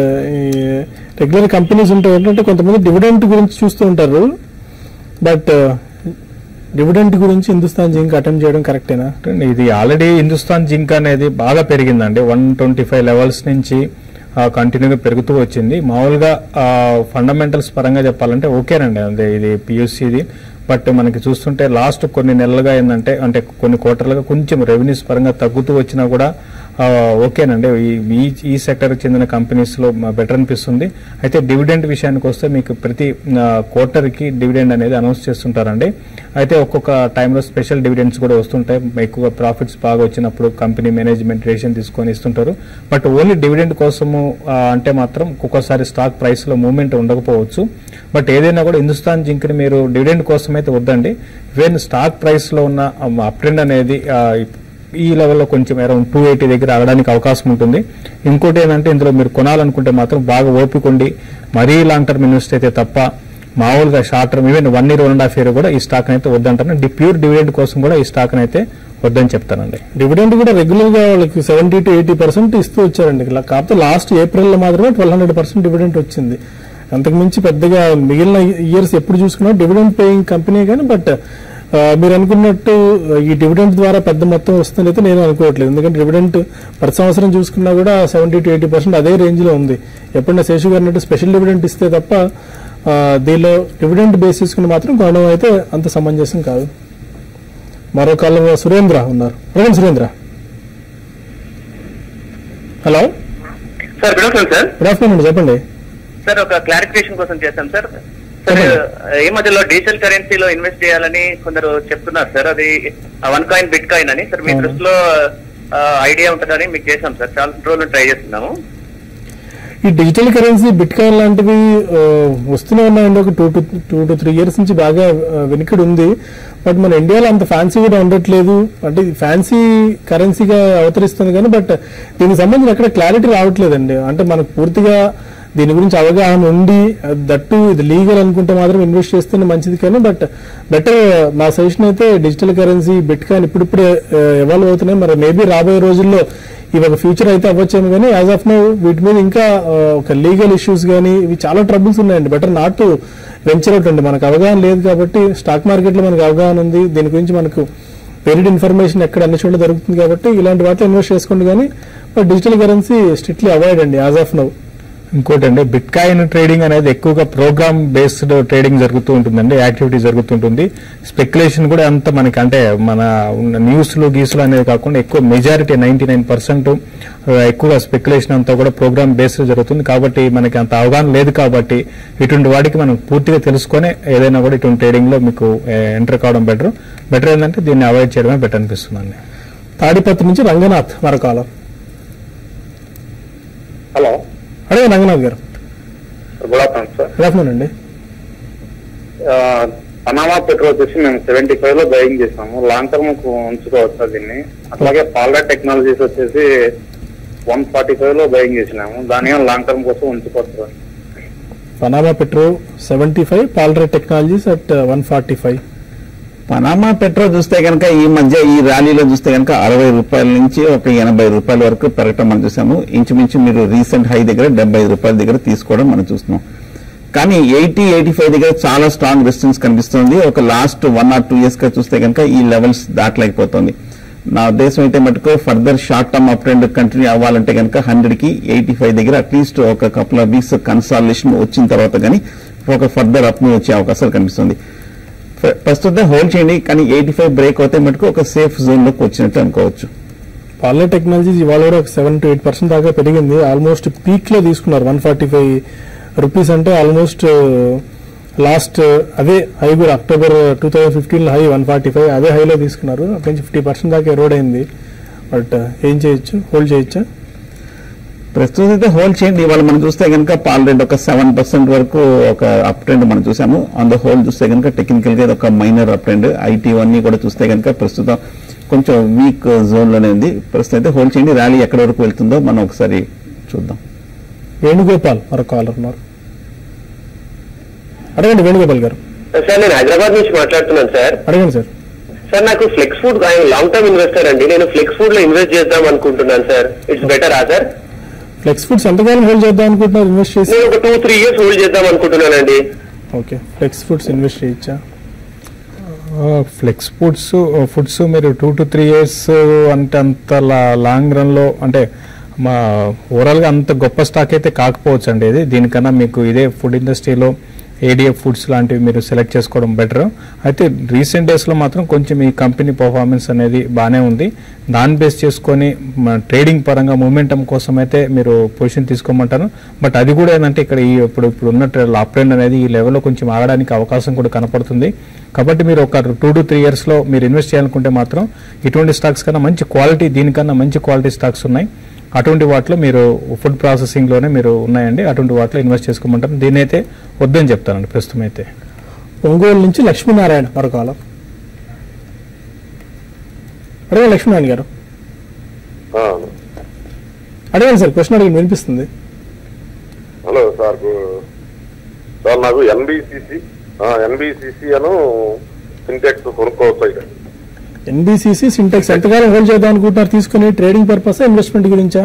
రెగ్యులర్ కంపెనీస్ ఉంటాయి ఏంటంటే కొంతమంది డివిడెంట్ గురించి చూస్తూ ఉంటారు బట్ డివిడెంట్ గురించి హిందుస్థాన్ జింక్ అటెంప్ట్ చేయడం కరెక్టేనా ఇది ఆల్రెడీ హిందుస్థాన్ జింక్ అనేది బాగా పెరిగిందండి వన్ ట్వంటీ ఫైవ్ లెవెల్స్ నుంచి కంటిన్యూగా పెరుగుతూ వచ్చింది మామూలుగా ఫండమెంటల్స్ పరంగా చెప్పాలంటే ఓకేనండి అదే ఇది పియూసీది బట్ మనకి చూస్తుంటే లాస్ట్ కొన్ని నెలలుగా ఏంటంటే అంటే కొన్ని క్వార్టర్లుగా కొంచెం రెవెన్యూస్ పరంగా తగ్గుతూ వచ్చినా కూడా ఆ, ఓకేనండి ఈ- ఈ ఈ సెక్టర్కి చెందిన కంపెనీస్ లో బెటర్ అనిపిస్తుంది అయితే డివిడెండ్ విషయానికి వస్తే మీకు ప్రతి క్వార్టర్ కి డివిడెండ్ అనేది అనౌన్స్ చేస్తుంటారండి అయితే ఒక్కొక్క టైంలో స్పెషల్ డివిడెండ్స్ కూడా వస్తుంటాయి ఎక్కువ ప్రాఫిట్స్ బాగా వచ్చినప్పుడు కంపెనీ మేనేజ్మెంట్ రేషన్ తీసుకొని ఇస్తుంటారు బట్ ఓన్లీ డివిడెండ్ కోసము ఆ, అంటే మాత్రం ఒక్కొక్కసారి స్టాక్ ప్రైస్ లో మూవ్మెంట్ ఉండకపోవచ్చు బట్ ఏదైనా కూడా హిందుస్థాన్ జింక్ ని మీరు డివిడెండ్ కోసం అయితే వద్దండి ఈవెన్ స్టాక్ ప్రైస్ లో ఉన్న అప్ ట్రెండ్ అనేది ఆ, ఈ లెవెల్లో కొంచెం అరౌండ్ టూ ఎయిటీ దగ్గర ఆగడానికి అవకాశం ఉంటుంది ఇంకోటి ఏంటంటే ఇందులో మీరు కొనాలనుకుంటే మాత్రం బాగా ఓపిక ఉండి మరీ లాంగ్ టర్మ్ ఇన్వెస్ట్ అయితే తప్ప మామూలుగా short term even one year one and half year కూడా ఈ స్టాక్ అయితే వద్దంటాను డి ప్యూర్ డివిడెండ్ కోసం కూడా ఈ స్టాక్ అయితే వద్దని చెప్తానండి డివిడెండ్ కూడా రెగ్యులర్ గా వాళ్ళకి సెవెంటీ టు ఎయిటీ పర్సెంట్ ఇస్తూ వచ్చారండి ఇలా కాకపోతే లాస్ట్ ఏప్రిల్ లో మాత్రమే ట్వెల్వ్ హండ్రెడ్ పర్సెంట్ డివిడెంట్ వచ్చింది అంతకు మించి పెద్దగా మిగిలిన ఇయర్స్ ఎప్పుడు చూసుకున్నా డివిడెండ్ పేయింగ్ కంపెనీ కానీ బట్ మీరు అనుకున్నట్టు ఈ డివిడెంట్ ద్వారా పెద్ద మొత్తం వస్తుందని అయితే నేను అనుకోవట్లేదు ఎందుకంటే డివిడెంట్ ప్రతి సంవత్సరం చూసుకున్నా కూడా సెవెంటీ టు ఎయిటీ పర్సెంట్ అదే రేంజ్ లో ఉంది ఎప్పుడైనా శేషు గారు అన్నట్టు స్పెషల్ డివిడెంట్ ఇస్తే తప్ప ఆ, దీనిలో డివిడెంట్ బేస్ చేసుకుని మాత్రం కొనడం అయితే అంత సమంజసం కాదు మరో కాలంలో సురేంద్ర ఉన్నారు Praveen Surendra hello sir good afternoon sir good afternoon అండి చెప్పండి సార్ ఒక క్లారిఫికేషన్ కోసం చేస్తాం సార్ సార్ ఈ మధ్యలో డిజిటల్ కరెన్సీలో ఇన్వెస్ట్ చేయాలని కొందరు చెప్తున్నారు సార్ అది వన్ కాయిన్ బిట్ కాయిన్ అని సార్ మీ అవును. దృష్టిలో ఐడియా ఉంటుందని మీకు చేశాం సార్ చాలా రోజులు ట్రై చేస్తున్నాము ఈ డిజిటల్ కరెన్సీ బిట్ కాయిన్ లాంటివి ఆ, వస్తూనే ఉన్నాయండి ఒక two to two to three years నుంచి బాగా ఆ, వెనుకడు ఉంది బట్ మన ఇండియాలో అంత ఫ్యాన్సీ కూడా ఉండట్లేదు అంటే ఫ్యాన్సీ కరెన్సీగా అవతరిస్తుంది కానీ బట్ దీనికి సంబంధించి ఎక్కడ క్లారిటీ రావట్లేదండి అంటే మనకు పూర్తిగా దీని గురించి అవగాహన ఉండి అది దట్టు ఇది లీగల్ అనుకుంటే మాత్రం ఇన్వెస్ట్ చేస్తేనే మంచిది కానీ బట్ బెటర్ నా సజెషన్ అయితే డిజిటల్ కరెన్సీ బిట్ కాయిన్ ఇప్పుడిప్పుడే ఎవాల్వ్ అవుతున్నాయి మరి మేబీ రాబోయే రోజుల్లో ఇవి ఒక ఫ్యూచర్ అయితే అవ్వచ్చేమో కానీ యాజ్ ఆఫ్ నో వీటి మీద ఇంకా ఆ, ఒక లీగల్ ఇష్యూస్ కానీ ఇవి చాలా ట్రబుల్స్ ఉన్నాయండి better not to venture out అండి మనకు అవగాహన లేదు కాబట్టి స్టాక్ మార్కెట్ లో మనకు అవగాహన ఉంది దీని గురించి మనకు వెరిడ్ ఇన్ఫర్మేషన్ ఎక్కడ అన్ని చోట్ల దొరుకుతుంది కాబట్టి ఇలాంటి వాటిలో ఇన్వెస్ట్ చేసుకోండి కానీ but digital currency strictly avoid అండి యాజ్ ఆఫ్ నౌ ఇంకోటి అండి బిట్ కాయిన్ ట్రేడింగ్ అనేది ఎక్కువగా ప్రోగ్రామ్ బేస్డ్ ట్రేడింగ్ జరుగుతూ ఉంటుందండి యాక్టివిటీ జరుగుతుంటుంది స్పెక్యులేషన్ కూడా అంత మనకి అంటే మన న్యూస్లు గీసులు అనేది కాకుండా ఎక్కువ మెజారిటీ నైన్టీ నైన్ పర్సెంట్ ఎక్కువగా స్పెక్యులేషన్ అంతా కూడా ప్రోగ్రామ్ బేస్డ్ జరుగుతుంది కాబట్టి మనకి అంత అవగాహన లేదు కాబట్టి ఇటువంటి వాటికి మనం పూర్తిగా తెలుసుకొని ఏదైనా కూడా ఇటువంటి ట్రేడింగ్ లో మీకు ఎంటర్ కావడం బెటర్ బెటర్ ఏంటంటే దీన్ని అవాయిడ్ చేయడమే బెటర్ అనిపిస్తుందండి తాడిపత్రి నుంచి రంగనాథ్ మరో కాలం హలో అదే రంగనాథ్ గారు good afternoon sir good afternoon అండి పనామా పెట్రోల్ వచ్చేసి మేము సెవెంటీ ఫైవ్ లో బయింగ్ చేసాము లాంగ్ టర్మ్ కు ఉంచుకోవచ్చు దీన్ని అట్లాగే పాల్డా టెక్నాలజీస్ వచ్చేసి వన్ ఫార్టీ ఫైవ్ లో బయింగ్ చేసినాము దాని లాంగ్ టర్మ్ కోసం ఉంచుకోవచ్చు Panama petro seventy five Palred technologies at one forty five Panama petrol చూస్తే కనుక ఈ మధ్య ఈ ర్యాలీలో చూస్తే కనుక అరవై రూపాయల నుంచి ఒక ఎనభై రూపాయల వరకు పెరగటం మనం చూసాము ఇంచుమించు మీరు రీసెంట్ హై దగ్గర డెబ్బై ఐదు రూపాయల దగ్గర తీసుకోవడం మనం చూస్తున్నాం కానీ ఎయిటీ ఎయిటీ ఫైవ్ దగ్గర చాలా స్ట్రాంగ్ రెసిస్టెన్స్ కనిపిస్తుంది ఒక last one or two years గా చూస్తే కనుక ఈ లెవెల్స్ దాటలేకపోతుంది నా ఉద్దేశం అయితే మటుకు further short term uptrend continue అవ్వాలంటే కనుక హండ్రెడ్ కి ఎయిటీ ఫైవ్ దగ్గర అట్లీస్ట్ ఒక కపుల్ ఆఫ్ వీక్స్ కన్సాలేషన్ వచ్చిన తర్వాత కానీ ఒక ఫర్దర్ అప్ వచ్చే అవకాశాలు కనిపిస్తుంది ప్ర- ప్రస్తుతం హోల్డ్ చేయండి కానీ ఎయిటీ ఫైవ్ బ్రేక్ అవుతే మటుకు ఒక సేఫ్ జోన్ లోకి వచ్చినట్టు అనుకోవచ్చు పార్లే టెక్నాలజీస్ ఇవాళ కూడా ఒక సెవెన్ టు ఎయిట్ పర్సెంట్ దాకా పెరిగింది ఆల్మోస్ట్ పీక్ లో తీసుకున్నారు వన్ ఫార్టీ ఫైవ్ రూపీస్ అంటే ఆల్మోస్ట్ లాస్ట్ అదే హై కూడా October two thousand fifteen high one forty five అదే హైలో తీసుకున్నారు అక్కడి నుంచి ఫిఫ్టీ పర్సెంట్ దాకా ఎరోడ్ అయింది బట్ ఏం చేయొచ్చు హోల్డ్ చేయొచ్చా ప్రస్తుతం అయితే హోల్డ్ చేయండి ఇవాళ మనం చూస్తే కనుక పాల్ రేట్ ఒక సెవెన్ పర్సెంట్ వరకు ఒక అప్ ట్రెండ్ మనం చూసాము ఆన్ ద హోల్ చూస్తే కనుక టెక్నికల్ గా ఇది ఒక మైనర్ అప్ ట్రెండ్ ఐటీ అన్ని కూడా చూస్తే కనుక ప్రస్తుతం కొంచెం వీక్ జోన్ లోనే ఉంది ప్రస్తుతం అయితే హోల్డ్ చేయండి ర్యాలీ ఎక్కడి వరకు వెళ్తుందో మనం ఒకసారి చూద్దాం వేణుగోపాల్ మరొక కాలర్ ఉన్నారు అడగండి వేణుగోపాల్ గారు సార్ నేను హైదరాబాద్ నుంచి మాట్లాడుతున్నాను సార్ అడగండి సార్ సార్ నాకు ఫ్లెక్స్ ఫుడ్ ఆయన లాంగ్ టర్మ్ ఇన్వెస్టర్ అండి నేను ఫ్లెక్స్ ఫుడ్ లో ఇన్వెస్ట్ చేద్దాం అనుకుంటున్నాను సార్ ఇట్స్ బెటర్ ఆ సార్ ఫ్లెక్స్ ఫుడ్స్ ఎంతకాలం హోల్డ్ చేద్దాం అనుకుంటున్నారు ఇన్వెస్ట్ చేసి నేను ఒక టూ త్రీ ఇయర్స్ హోల్డ్ చేద్దాం అనుకుంటున్నానండి ఓకే ఫ్లెక్స్ ఫుడ్స్ ఇన్వెస్ట్ చేయొచ్చా ఫ్లెక్స్ ఫుడ్స్ ఫుడ్స్ మీరు టూ టు త్రీ ఇయర్స్ అంటే అంత లాంగ్ రన్ లో అంటే మా ఓవరాల్ గా అంత గొప్ప స్టాక్ అయితే కాకపోవచ్చు అండి ఇది దీనికన్నా మీకు ఇదే ఫుడ్ ఇండస్ట్రీలో ఏడిఎఫ్ ఫుడ్స్ లాంటివి మీరు సెలెక్ట్ చేసుకోవడం బెటర్ అయితే రీసెంట్ డేస్ లో మాత్రం కొంచెం ఈ కంపెనీ పర్ఫార్మెన్స్ అనేది బాగానే ఉంది దాన్ని బేస్ చేసుకొని ట్రేడింగ్ పరంగా మూమెంటం కోసం అయితే మీరు పొజిషన్ తీసుకోమంటారు బట్ అది కూడా ఏంటంటే ఇక్కడ ఈ ఇప్పుడు ఇప్పుడు ఉన్న అప్ ట్రెండ్ అనేది ఈ లెవెల్లో కొంచెం ఆగడానికి అవకాశం కూడా కనపడుతుంది కాబట్టి మీరు ఒక టూ టు త్రీ ఇయర్స్ లో మీరు ఇన్వెస్ట్ చేయాలనుకుంటే మాత్రం ఇటువంటి స్టాక్స్ కన్నా మంచి క్వాలిటీ దీనికన్నా మంచి క్వాలిటీ స్టాక్స్ ఉన్నాయి అటువంటి వాటిలో మీరు ఫుడ్ ప్రాసెసింగ్ లోనే మీరు ఉన్నాయండి అటువంటి వాటిలో ఇన్వెస్ట్ చేసుకోమంటారు దీని అయితే వద్దని చెప్తానండి ప్రస్తుతం అయితే ఒంగోలు నుంచి లక్ష్మీనారాయణ మరొక కాలర్ అడగండి లక్ష్మీనారాయణ గారు అడగండి సార్ క్వశ్చన్ అడిగి వినిపిస్తుంది హలో సార్ గు- సార్ నాకు ఎన్బిసిసి ఎన్బిసిసి అను సింటెక్స్ కొనుక్కోవచ్చు ఇక. ఎన్బిసిసి సింటెక్స్ ఎంతకాలం హోల్డ్ చేద్దాం అనుకుంటున్నారు తీసుకుని ట్రేడింగ్ పర్పస్ ఇన్వెస్ట్మెంట్ గురించా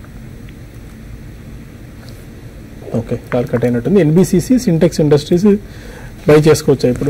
ఓకే కాల్ కట్ అయినట్టుంది ఎన్బిసిసి సింటెక్స్ ఇండస్ట్రీస్ బై చేసుకోవచ్చా ఇప్పుడు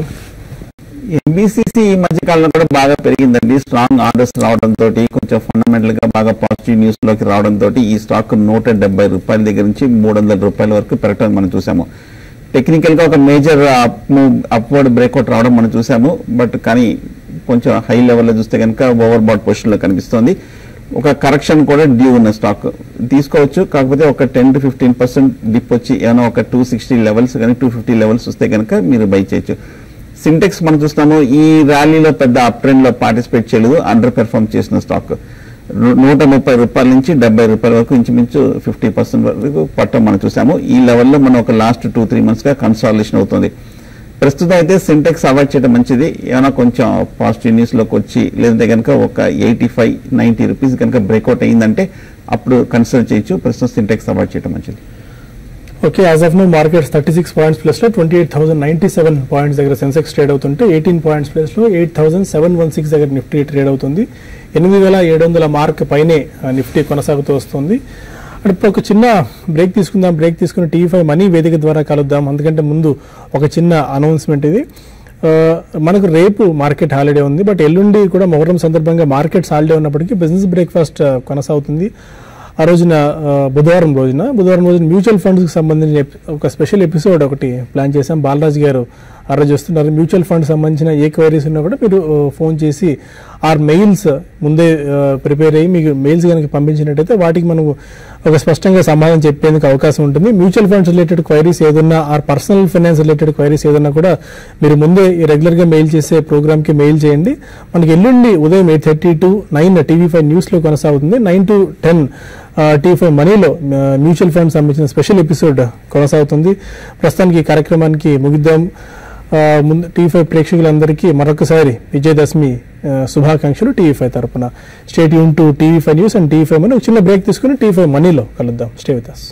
ఎంబీసీసీ ఈ మధ్య కాలంలో కూడా బాగా పెరిగిందండి స్ట్రాంగ్ ఆర్డర్స్ రావడం తోటి కొంచెం ఫండమెంటల్ గా బాగా పాజిటివ్ న్యూస్ లోకి రావడం తోటి ఈ స్టాక్ నూట డెబ్బై రూపాయల దగ్గర నుంచి మూడు వందల రూపాయల వరకు పెరగడం మనం చూసాము టెక్నికల్ గా ఒక మేజర్ అప్ అప్వర్డ్ బ్రేక్అవుట్ రావడం మనం చూసాము బట్ కానీ కొంచెం హై లెవెల్లో చూస్తే కనుక ఓవర్ బాట్ పొజిషన్ లో కనిపిస్తోంది ఒక కరెక్షన్ కూడా డ్యూ ఉన్న స్టాక్ తీసుకోవచ్చు కాకపోతే ఒక ten to fifteen percent dip వచ్చి ఏమైనా ఒక టూ సిక్స్టీ లెవెల్స్ కానీ టూ ఫిఫ్టీ లెవెల్స్ వస్తే కనుక మీరు బై చేయొచ్చు సింటెక్స్ మనం చూస్తున్నాము ఈ ర్యాలీలో పెద్ద అప్ ట్రెండ్ లో పార్టిసిపేట్ చేయలేదు అండర్ పెర్ఫార్మ్ చేసిన స్టాక్ రు- నూట ముప్పై రూపాయల నుంచి డెబ్బై రూపాయల వరకు ఇంచుమించు ఫిఫ్టీ పర్సెంట్ వరకు పట్టం మనం చూసాము ఈ లెవెల్లో మనం ఒక లాస్ట్ టూ త్రీ మంత్స్ గా కన్సాలేషన్ అవుతుంది ప్రస్తుతం అయితే సింటెక్స్ అవాయిడ్ చేయడం మంచిది ఏమైనా కొంచెం పాజిటివ్ న్యూస్ లోకి వచ్చి లేదంటే కనుక ఒక ఎయిటీ ఫైవ్ నైన్టీ రూపీస్ కనుక బ్రేక్అవుట్ అయిందంటే అప్పుడు కన్సిడర్ చేయొచ్చు ప్రస్తుతం సింటెక్స్ అవాయిడ్ చేయడం మంచిది okay as of now markets thirty six points plus లో twenty eight thousand ninety seven points దగ్గర సెన్సెక్స్ ట్రేడ్ అవుతుంటే ఎయిటీన్ పాయింట్స్ ప్లస్ లో eight thousand seven one six దగ్గర నిఫ్టీ ట్రేడ్ అవుతుంది ఎనిమిది వేల ఏడు వందల మార్క్ పైనే ఆ, నిఫ్టీ కొనసాగుతూ వస్తుంది అంటే ఇప్పుడు ఒక చిన్న బ్రేక్ తీసుకుందాం బ్రేక్ తీసుకుని టీవీ ఫైవ్ మనీ వేదిక ద్వారా కలుద్దాం అందుకంటే ముందు ఒక చిన్న అనౌన్స్మెంట్ ఇది ఆ, మనకు రేపు మార్కెట్ హాలిడే ఉంది బట్ ఎల్లుండి కూడా మొహరం సందర్భంగా మార్కెట్స్ హాలిడే ఉన్నప్పటికీ బిజినెస్ బ్రేక్ఫాస్ట్ ఆ, కొనసాగుతుంది ఆ రోజున ఆ, బుధవారం రోజున బుధవారం రోజున మ్యూచువల్ ఫండ్స్కి సంబంధించిన ఎపి- ఒక స్పెషల్ ఎపిసోడ్ ఒకటి ప్లాన్ చేశాం బాలరాజు గారు ఆ రోజు వస్తున్నారు మ్యూచువల్ ఫండ్ సంబంధించిన ఏ క్వైరీస్ ఉన్నా కూడా మీరు ఆ, ఫోన్ చేసి ఆర్ మెయిల్స్ ముందే ప్రిపేర్ అయ్యి మీకు మెయిల్స్ కనుక పంపించినట్టయితే వాటికి మనం ఒక స్పష్టంగా సమాధానం చెప్పేందుకు అవకాశం ఉంటుంది మ్యూచువల్ ఫండ్స్ రిలేటెడ్ క్వైరీస్ ఏదన్నా or personal finance related queries ఏదన్నా కూడా మీరు ముందే రెగ్యులర్ గా మెయిల్ చేసే ప్రోగ్రామ్ కి మెయిల్ చేయండి మనకి ఎల్లుండి ఉదయం eight thirty to nine TV five news లో కొనసాగుతుంది nine to ten TV five మనీలో మ్యూచువల్ ఫండ్ సంబంధించిన స్పెషల్ ఎపిసోడ్ కొనసాగుతుంది ప్రస్తుతానికి ఈ కార్యక్రమానికి ముగిద్దాం ఆ, ముందు టీవీ ఫైవ్ ప్రేక్షకులందరికీ మరొకసారి విజయదశమి ఆ, శుభాకాంక్షలు టీవీ ఫైవ్ తరపున స్టేట్ యూన్ to TV five news and TV five money ఒక చిన్న బ్రేక్ తీసుకుని టీవీ ఫైవ్ మనీలో కలుద్దాం stay with us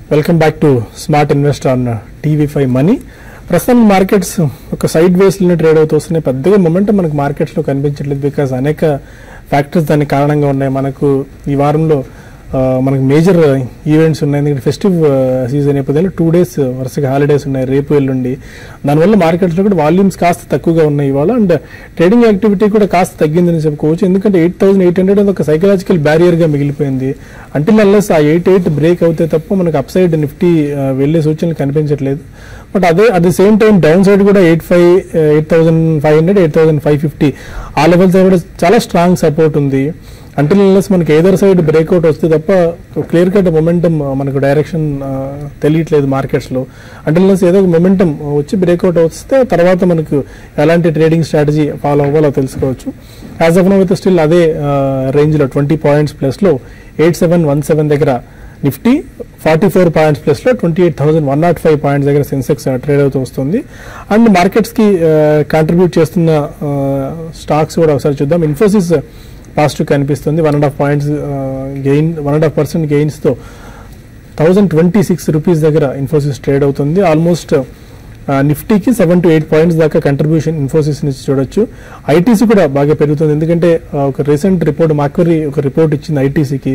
welcome back to smart investor on TV five money ప్రస్తుతం మార్కెట్స్ ఒక సైడ్ వేస్లోనే ట్రేడ్ అవుతూ వస్తున్నాయి పెద్దగా మొమెంటం మనకు మార్కెట్స్లో కనిపించట్లేదు బికాస్ అనేక ఫ్యాక్టర్స్ దానికి కారణంగా ఉన్నాయి మనకు ఈ వారంలో ఆ, మనకు మేజర్ ఈవెంట్స్ ఉన్నాయి ఎందుకంటే ఫెస్టివ్ సీజన్ నేపథ్యంలో టూ డేస్ వరుసగా హాలిడేస్ ఉన్నాయి రేపు ఎల్లుండి దానివల్ల మార్కెట్స్లో కూడా వాల్యూమ్స్ కాస్త తక్కువగా ఉన్నాయి ఇవాళ అండ్ ట్రేడింగ్ యాక్టివిటీ కూడా కాస్త తగ్గిందని చెప్పుకోవచ్చు ఎందుకంటే ఎయిట్ థౌసండ్ ఎయిట్ హండ్రెడ్ ఒక సైకలాజికల్ బ్యారియర్గా మిగిలిపోయింది అంటిల్ అల్లెస్ ఆ ఎయిట్ ఎయిట్ బ్రేక్ అవుతే తప్ప మనకు అప్ సైడ్ నిఫ్టీ వెళ్ళే సూచనలు కనిపించట్లేదు బట్ అదే at the same time downside కూడా eight five eight thousand five hundred eight thousand five fifty ఆ లెవెల్స్ కూడా చాలా స్ట్రాంగ్ సపోర్ట్ ఉంది అంటిల్ అన్లెస్ మనకి ఏదర్ సైడ్ బ్రేక్అవుట్ వస్తే తప్ప క్లియర్ కట్ మొమెంటం మనకు డైరెక్షన్ తెలియట్లేదు మార్కెట్స్లో అంటిల్ ఏదో ఒక మొమెంటం వచ్చి బ్రేక్అవుట్ వస్తే తర్వాత మనకు ఎలాంటి ట్రేడింగ్ స్ట్రాటజీ ఫాలో అవ్వాలో తెలుసుకోవచ్చు యాజ్ ఆఫ్ నో అయితే స్టిల్ అదే రేంజ్లో ట్వంటీ పాయింట్స్ ప్లస్లో ఎయిట్ సెవెన్ వన్ సెవెన్ దగ్గర నిఫ్టీ ఫార్టీ ఫోర్ పాయింట్స్ ప్లస్లో twenty eight thousand one nought five points దగ్గర సెన్సెక్స్ ట్రేడ్ అవుతూ వస్తుంది అండ్ మార్కెట్స్కి కాంట్రిబ్యూట్ చేస్తున్న స్టాక్స్ కూడా ఒకసారి చూద్దాం ఇన్ఫోసిస్ పాజిటివ్ కనిపిస్తుంది one and half points gain one and half percent గెయిన్స్తో థౌజండ్ ట్వంటీ సిక్స్ రూపీస్ దగ్గర ఇన్ఫోసిస్ ట్రేడ్ అవుతుంది ఆల్మోస్ట్ నిఫ్టీకి సెవెన్ టు ఎయిట్ పాయింట్స్ దాకా కంట్రిబ్యూషన్ ఇన్ఫోసిస్ నుంచి చూడొచ్చు ఐటీసీ కూడా బాగా పెరుగుతుంది ఎందుకంటే ఆ, ఒక రీసెంట్ రిపోర్ట్ మాక్వరీ ఒక రిపోర్ట్ ఇచ్చింది ఐటీసీకి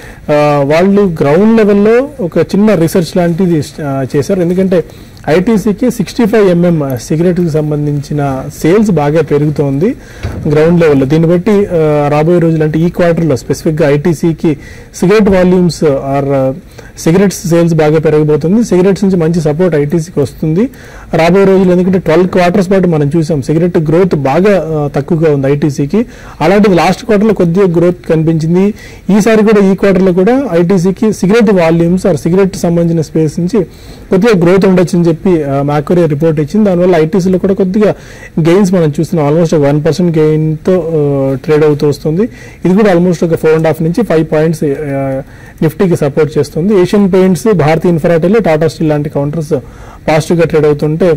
వాళ్ళు గ్రౌండ్ లెవెల్లో ఒక చిన్న రీసెర్చ్ లాంటిది ఆ, చేశారు ఎందుకంటే ఐటీసీకి సిక్స్టీ ఫైవ్ ఎంఎం సిగరెట్కి సంబంధించిన సేల్స్ బాగా పెరుగుతోంది గ్రౌండ్ లెవెల్లో దీన్ని బట్టి ఆ, రాబోయే రోజులు అంటే ఈ క్వార్టర్లో స్పెసిఫిక్గా ఐటీసీకి cigarette volumes or cigarettes sales బాగా పెరగబోతుంది సిగరెట్స్ నుంచి మంచి సపోర్ట్ ఐటీసీకి వస్తుంది రాబోయే రోజులు ఎందుకంటే ట్వెల్వ్ క్వార్టర్స్ పాటు మనం చూసాం సిగరెట్ గ్రోత్ బాగా ఆ, తక్కువగా ఉంది ఐటీసీకి అలాంటిది లాస్ట్ క్వార్టర్లో కొద్దిగా గ్రోత్ కనిపించింది ఈసారి కూడా ఈ క్వార్టర్లో కూడా ఐటీసీకి సిగరెట్ వాల్యూమ్స్ ఆర్ సిగరెట్ సంబంధించిన స్పేస్ నుంచి కొద్దిగా గ్రోత్ ఉండొచ్చు అని చెప్పి మ్యాక్వరీ రిపోర్ట్ ఇచ్చింది దానివల్ల ఐటీసీలో కూడా కొద్దిగా గెయిన్స్ మనం చూస్తున్నాం ఆల్మోస్ట్ వన్ పర్సెంట్ గెయిన్తో ట్రేడ్ అవుతూ వస్తుంది ఇది కూడా ఆల్మోస్ట్ ఒక ఫోర్ అండ్ హాఫ్ నుంచి ఫైవ్ పాయింట్స్ నిఫ్టీకి సపోర్ట్ చేస్తుంది Asian Paints Bharti Infratel Tata Steel లాంటి కౌంటర్స్ పాజిటివ్గా ట్రేడ్ అవుతుంటే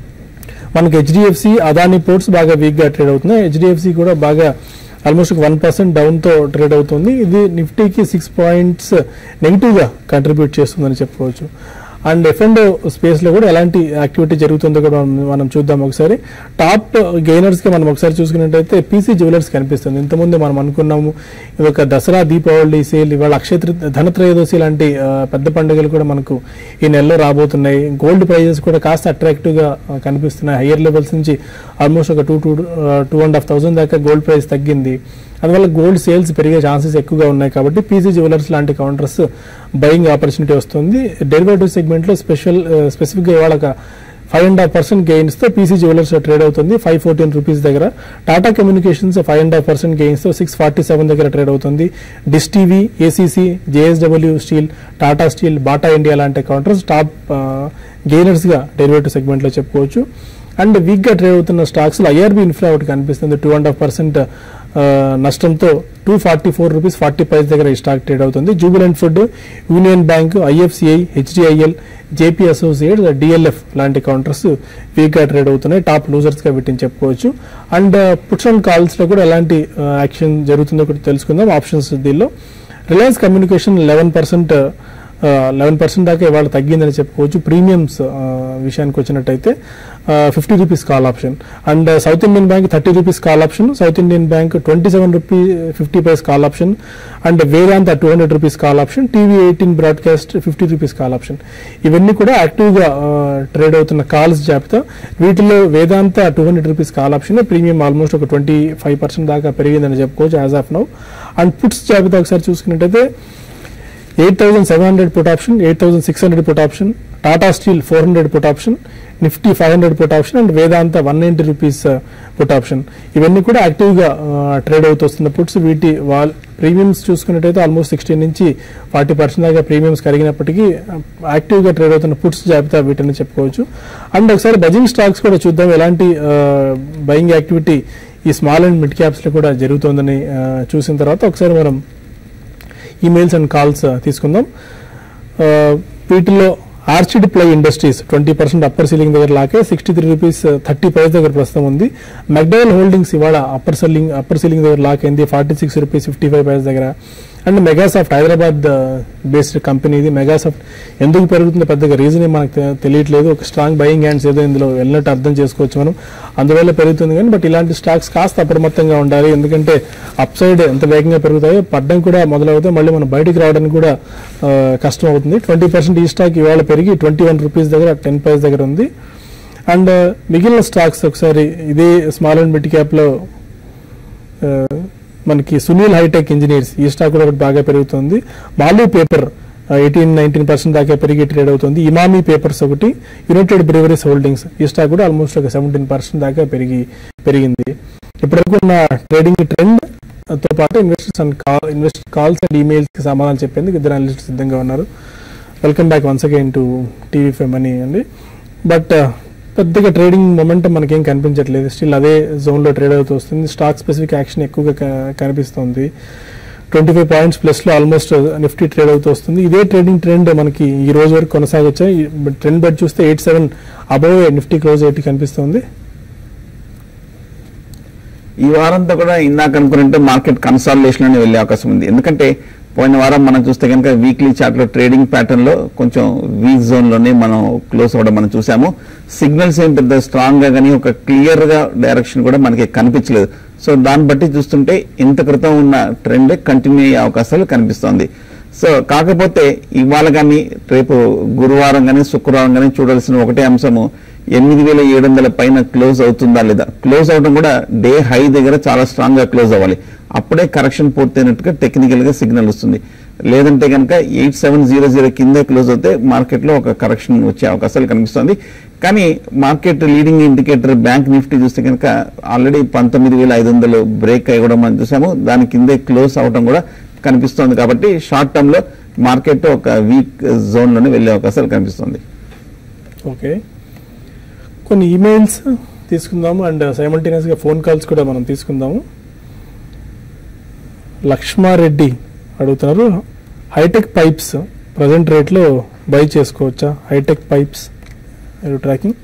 మనకి హెచ్డిఎఫ్సి అదాని పోర్ట్స్ బాగా వీక్గా ట్రేడ్ అవుతున్నాయి హెచ్డిఎఫ్సి కూడా బాగా ఆల్మోస్ట్ వన్ పర్సెంట్ డౌన్తో ట్రేడ్ అవుతుంది ఇది నిఫ్టీకి సిక్స్ పాయింట్స్ నెగిటివ్గా కంట్రిబ్యూట్ చేస్తుందని చెప్పుకోవచ్చు అండ్ ఎఫ్ అండ్ స్పేస్లో కూడా ఎలాంటి యాక్టివిటీ జరుగుతుందో కూడా మనం- మనం చూద్దాం ఒకసారి టాప్ గెయినర్స్కి మనం ఒకసారి చూసుకున్నట్టయితే పీసీ జ్యువెలర్స్ కనిపిస్తుంది ఇంతకుముందు మనం అనుకున్నాము ఇది ఒక దసరా దీపావళి సేల్ ఇవాళ అక్షయ తృ- ధనత్రయోదశి లాంటి ఆ, పెద్ద పండుగలు కూడా మనకు ఈ నెలలో రాబోతున్నాయి గోల్డ్ ప్రైజెస్ కూడా కాస్త అట్రాక్టివ్గా ఆ, కనిపిస్తున్నాయి హయ్యర్ లెవెల్స్ నుంచి ఆల్మోస్ట్ ఒక two two two and half thousand దాకా గోల్డ్ ప్రైస్ తగ్గింది అందువల్ల గోల్డ్ సేల్స్ పెరిగే ఛాన్సెస్ ఎక్కువగా ఉన్నాయి కాబట్టి పీసీ జ్యువెలర్స్ లాంటి కౌంటర్స్ బయింగ్ ఆపర్చునిటీ వస్తుంది డెరివేటివ్ సెగ్మెంట్లో స్పెషల్ స్పెసిఫిక్గా ఇవాళ ఒక ఫైవ్ అండ్ హాఫ్ పర్సెంట్ గెయిన్స్తో పీసీ జ్యువెలర్స్ ట్రేడ్ అవుతుంది ఫైవ్ ఫోర్టీన్ రూపీస్ దగ్గర Tata Communications five and half percent గెయిన్స్తో సిక్స్ ఫార్టీ సెవెన్ దగ్గర ట్రేడ్ అవుతుంది Dish TV ACC JSW steel Tata Steel Bata India లాంటి కౌంటర్స్ టాప్ గెయినర్స్గా డెరివేటివ్ సెగ్మెంట్లో చెప్పుకోవచ్చు అండ్ వీక్గా ట్రేడ్ అవుతున్న స్టాక్స్లో ఐఆర్బీ ఇన్ఫ్రా ఒకటి కనిపిస్తుంది టూ అండ్ హాఫ్ పర్సెంట్ నష్టంతో two forty four rupees forty price దగ్గర ఈ స్టాక్ ట్రేడ్ అవుతుంది Jubilant Food Union Bank IFCI HDIL JP Associates DLF లాంటి కౌంటర్స్ వీక్గా ట్రేడ్ అవుతున్నాయి టాప్ లూజర్స్గా వీటిని చెప్పుకోవచ్చు అండ్ పుట్స్ అండ్ కాల్స్లో కూడా ఎలాంటి యాక్షన్ జరుగుతుందో కూడా తెలుసుకుందాం ఆప్షన్స్ దీనిలో Reliance Communication eleven percent eleven percent దాకా ఇవాళ తగ్గిందని చెప్పుకోవచ్చు ప్రీమియమ్స్ విషయానికి వచ్చినట్టయితే fifty rupees call option and South Indian Bank thirty rupees call option South Indian Bank twenty seven rupee fifty paise call option and Vedanta two hundred rupees call option TV eighteen Broadcast fifty rupees call option ఇవన్నీ కూడా యాక్టివ్గా trade అవుతున్న calls జాబితా వీటిలో Vedanta two hundred rupees call option premium almost ఒక twenty five percent దాకా పెరిగిందని చెప్పుకోవచ్చు as of now and puts జాబితా ఒకసారి చూసుకున్నట్టయితే eight thousand seven hundred put option eight thousand six hundred put option Tata Steel four hundred put option Nifty five hundred put option and Vedanta one ninety rupees put option ఇవన్నీ కూడా యాక్టివ్గా trade అవుతూ వస్తున్న puts వీటి వాల్ ప్రీమియమ్స్ చూసుకున్నట్టయితే almost sixteen నుంచి forty percent దాకా ప్రీమియమ్స్ కరిగినప్పటికీ యాక్టివ్గా ట్రేడ్ అవుతున్న పుట్స్ జాబితా వీటిని చెప్పుకోవచ్చు అండ్ ఒకసారి బజింగ్ స్టాక్స్ కూడా చూద్దాం ఎలాంటి బయింగ్ యాక్టివిటీ ఈ స్మాల్ అండ్ మిడ్ క్యాప్స్లో కూడా జరుగుతోందని ఆ, చూసిన తర్వాత ఒకసారి మనం ఈమెయిల్స్ అండ్ కాల్స్ తీసుకుందాం ఆ, వీటిలో Orchid Ply Industries twenty percent upper ceiling దగ్గర లాకే sixty three rupees thirty price దగ్గర ప్రస్తుతం ఉంది మెక్డవల్ హోల్డింగ్స్ ఇవాళ అప్పర్ సెల్లింగ్ అప్పర్ సీలింగ్ దగ్గర లాక్ అయింది forty six rupees fifty five price దగ్గర and Megasoft Hyderabad based company ఇది మెగాసాఫ్ట్ ఎందుకు పెరుగుతుందో పెద్దగా రీజన్ మనకు తె- తెలియట్లేదు ఒక స్ట్రాంగ్ బయింగ్ హ్యాండ్స్ ఏదో ఇందులో వెళ్ళినట్టు అర్థం చేసుకోవచ్చు మనం అందువల్ల పెరుగుతుంది కానీ బట్ ఇలాంటి స్టాక్స్ కాస్త అప్రమత్తంగా ఉండాలి ఎందుకంటే అప్ సైడ్ ఎంత వేగంగా పెరుగుతాయో పడ్డం కూడా మొదలవుతాయి మళ్ళీ మనం బయటికి రావడానికి కూడా ఆ, కష్టం అవుతుంది ట్వంటీ పర్సెంట్ ఈ స్టాక్ ఇవాళ పెరిగి ట్వంటీ వన్ రూపీస్ దగ్గర టెన్ ప్రైస్ దగ్గర ఉంది అండ్ మిగిలిన స్టాక్స్ ఒకసారి ఇదే స్మాల్ అండ్ మిడ్ క్యాప్ లో ఆ, మనకి సునీల్ హైటెక్ ఇంజనీర్స్ ఈ స్టాక్ కూడా ఒకటి బాగా పెరుగుతుంది Malu Paper eighteen nineteen percent దాకా పెరిగి ట్రేడ్ అవుతుంది ఇమామి పేపర్స్ ఒకటి యునైటెడ్ బ్రివరీస్ హోల్డింగ్స్ ఈ స్టాక్ కూడా ఆల్మోస్ట్ ఒక సెవెంటీన్ పర్సెంట్ దాకా పెరిగి పెరిగింది ఇప్పటివరకు ఉన్న ట్రేడింగ్ ట్రెండ్ తో పాటు investors and call investor calls and emails కి సమాధానం చెప్పేందుకు ఇద్దరు అనలిస్ట్ సిద్ధంగా ఉన్నారు welcome back once again to TV five money అండి బట్ పెద్దగా ట్రేడింగ్ మొమెంటం మనకేం కనిపించట్లేదు స్టిల్ అదే జోన్ లో ట్రేడ్ అవుతూ వస్తుంది స్టాక్ స్పెసిఫిక్ యాక్షన్ ఎక్కువగా క- కనిపిస్తుంది ట్వంటీ ఫైవ్ పాయింట్స్ ప్లస్ లో ఆల్మోస్ట్ నిఫ్టీ ట్రేడ్ అవుతూ వస్తుంది ఇదే ట్రేడింగ్ ట్రెండ్ మనకి ఈ రోజు వరకు కొనసాగొచ్చాయి ట్రెండ్ బట్టి చూస్తే eight seven above Nifty close eight కనిపిస్తుంది ఈ వారంతో కూడా ఇందాక అనుకున్నట్టు మార్కెట్ కన్సాలిడేషన్ అని వెళ్ళే అవకాశం ఉంది ఎందుకంటే పోయిన వారం మనం చూస్తే కనుక వీక్లీ చార్ట్ లో ట్రేడింగ్ ప్యాటర్న్ లో కొంచెం వీక్ జోన్ లోనే మనం క్లోజ్ అవ్వడం మనం చూసాము సిగ్నల్స్ ఏం పెద్ద స్ట్రాంగ్ గా కానీ ఒక క్లియర్ గా డైరెక్షన్ కూడా మనకి కనిపించలేదు సో దాన్ని బట్టి చూస్తుంటే ఇంత క్రితం ఉన్న ట్రెండ్ కంటిన్యూ అయ్యే అవకాశాలు కనిపిస్తోంది సో కాకపోతే ఇవాళ కానీ రేపు గురువారం కానీ శుక్రవారం కానీ చూడాల్సిన ఒకటే అంశము ఎనిమిది వేల ఏడు వందల పైన క్లోజ్ అవుతుందా లేదా క్లోజ్ అవడం కూడా డే హై దగ్గర చాలా స్ట్రాంగ్ గా క్లోజ్ అవ్వాలి అప్పుడే కరెక్షన్ పూర్తయినట్టుగా టెక్నికల్ గా సిగ్నల్ వస్తుంది లేదంటే కనుక ఎయిట్ సెవెన్ జీరో జీరో కింద క్లోజ్ అవుతే మార్కెట్ లో ఒక కరెక్షన్ వచ్చే అవకాశాలు కనిపిస్తుంది కానీ market leading indicator Bank Nifty చూస్తే కనుక ఆల్రెడీ పంతొమ్మిది వేల ఐదు వందలు బ్రేక్ అయ్యి కూడా మనం చూసాము దాని కిందే క్లోజ్ అవడం కూడా కనిపిస్తోంది కాబట్టి షార్ట్ టర్మ్ లో మార్కెట్ ఒక వీక్ జోన్ లోనే వెళ్లే అవకాశాలు కనిపిస్తుంది ఓకే కొన్ని ఈమెయిల్స్ తీసుకుందాము అండ్ సైమల్టేనియస్ గా ఫోన్ కాల్స్ కూడా మనం తీసుకుందాము లక్ష్మారెడ్డి అడుగుతున్నారు హైటెక్ పైప్స్ ప్రజెంట్ రేట్లో బై చేసుకోవచ్చా Hitech Pipes tracking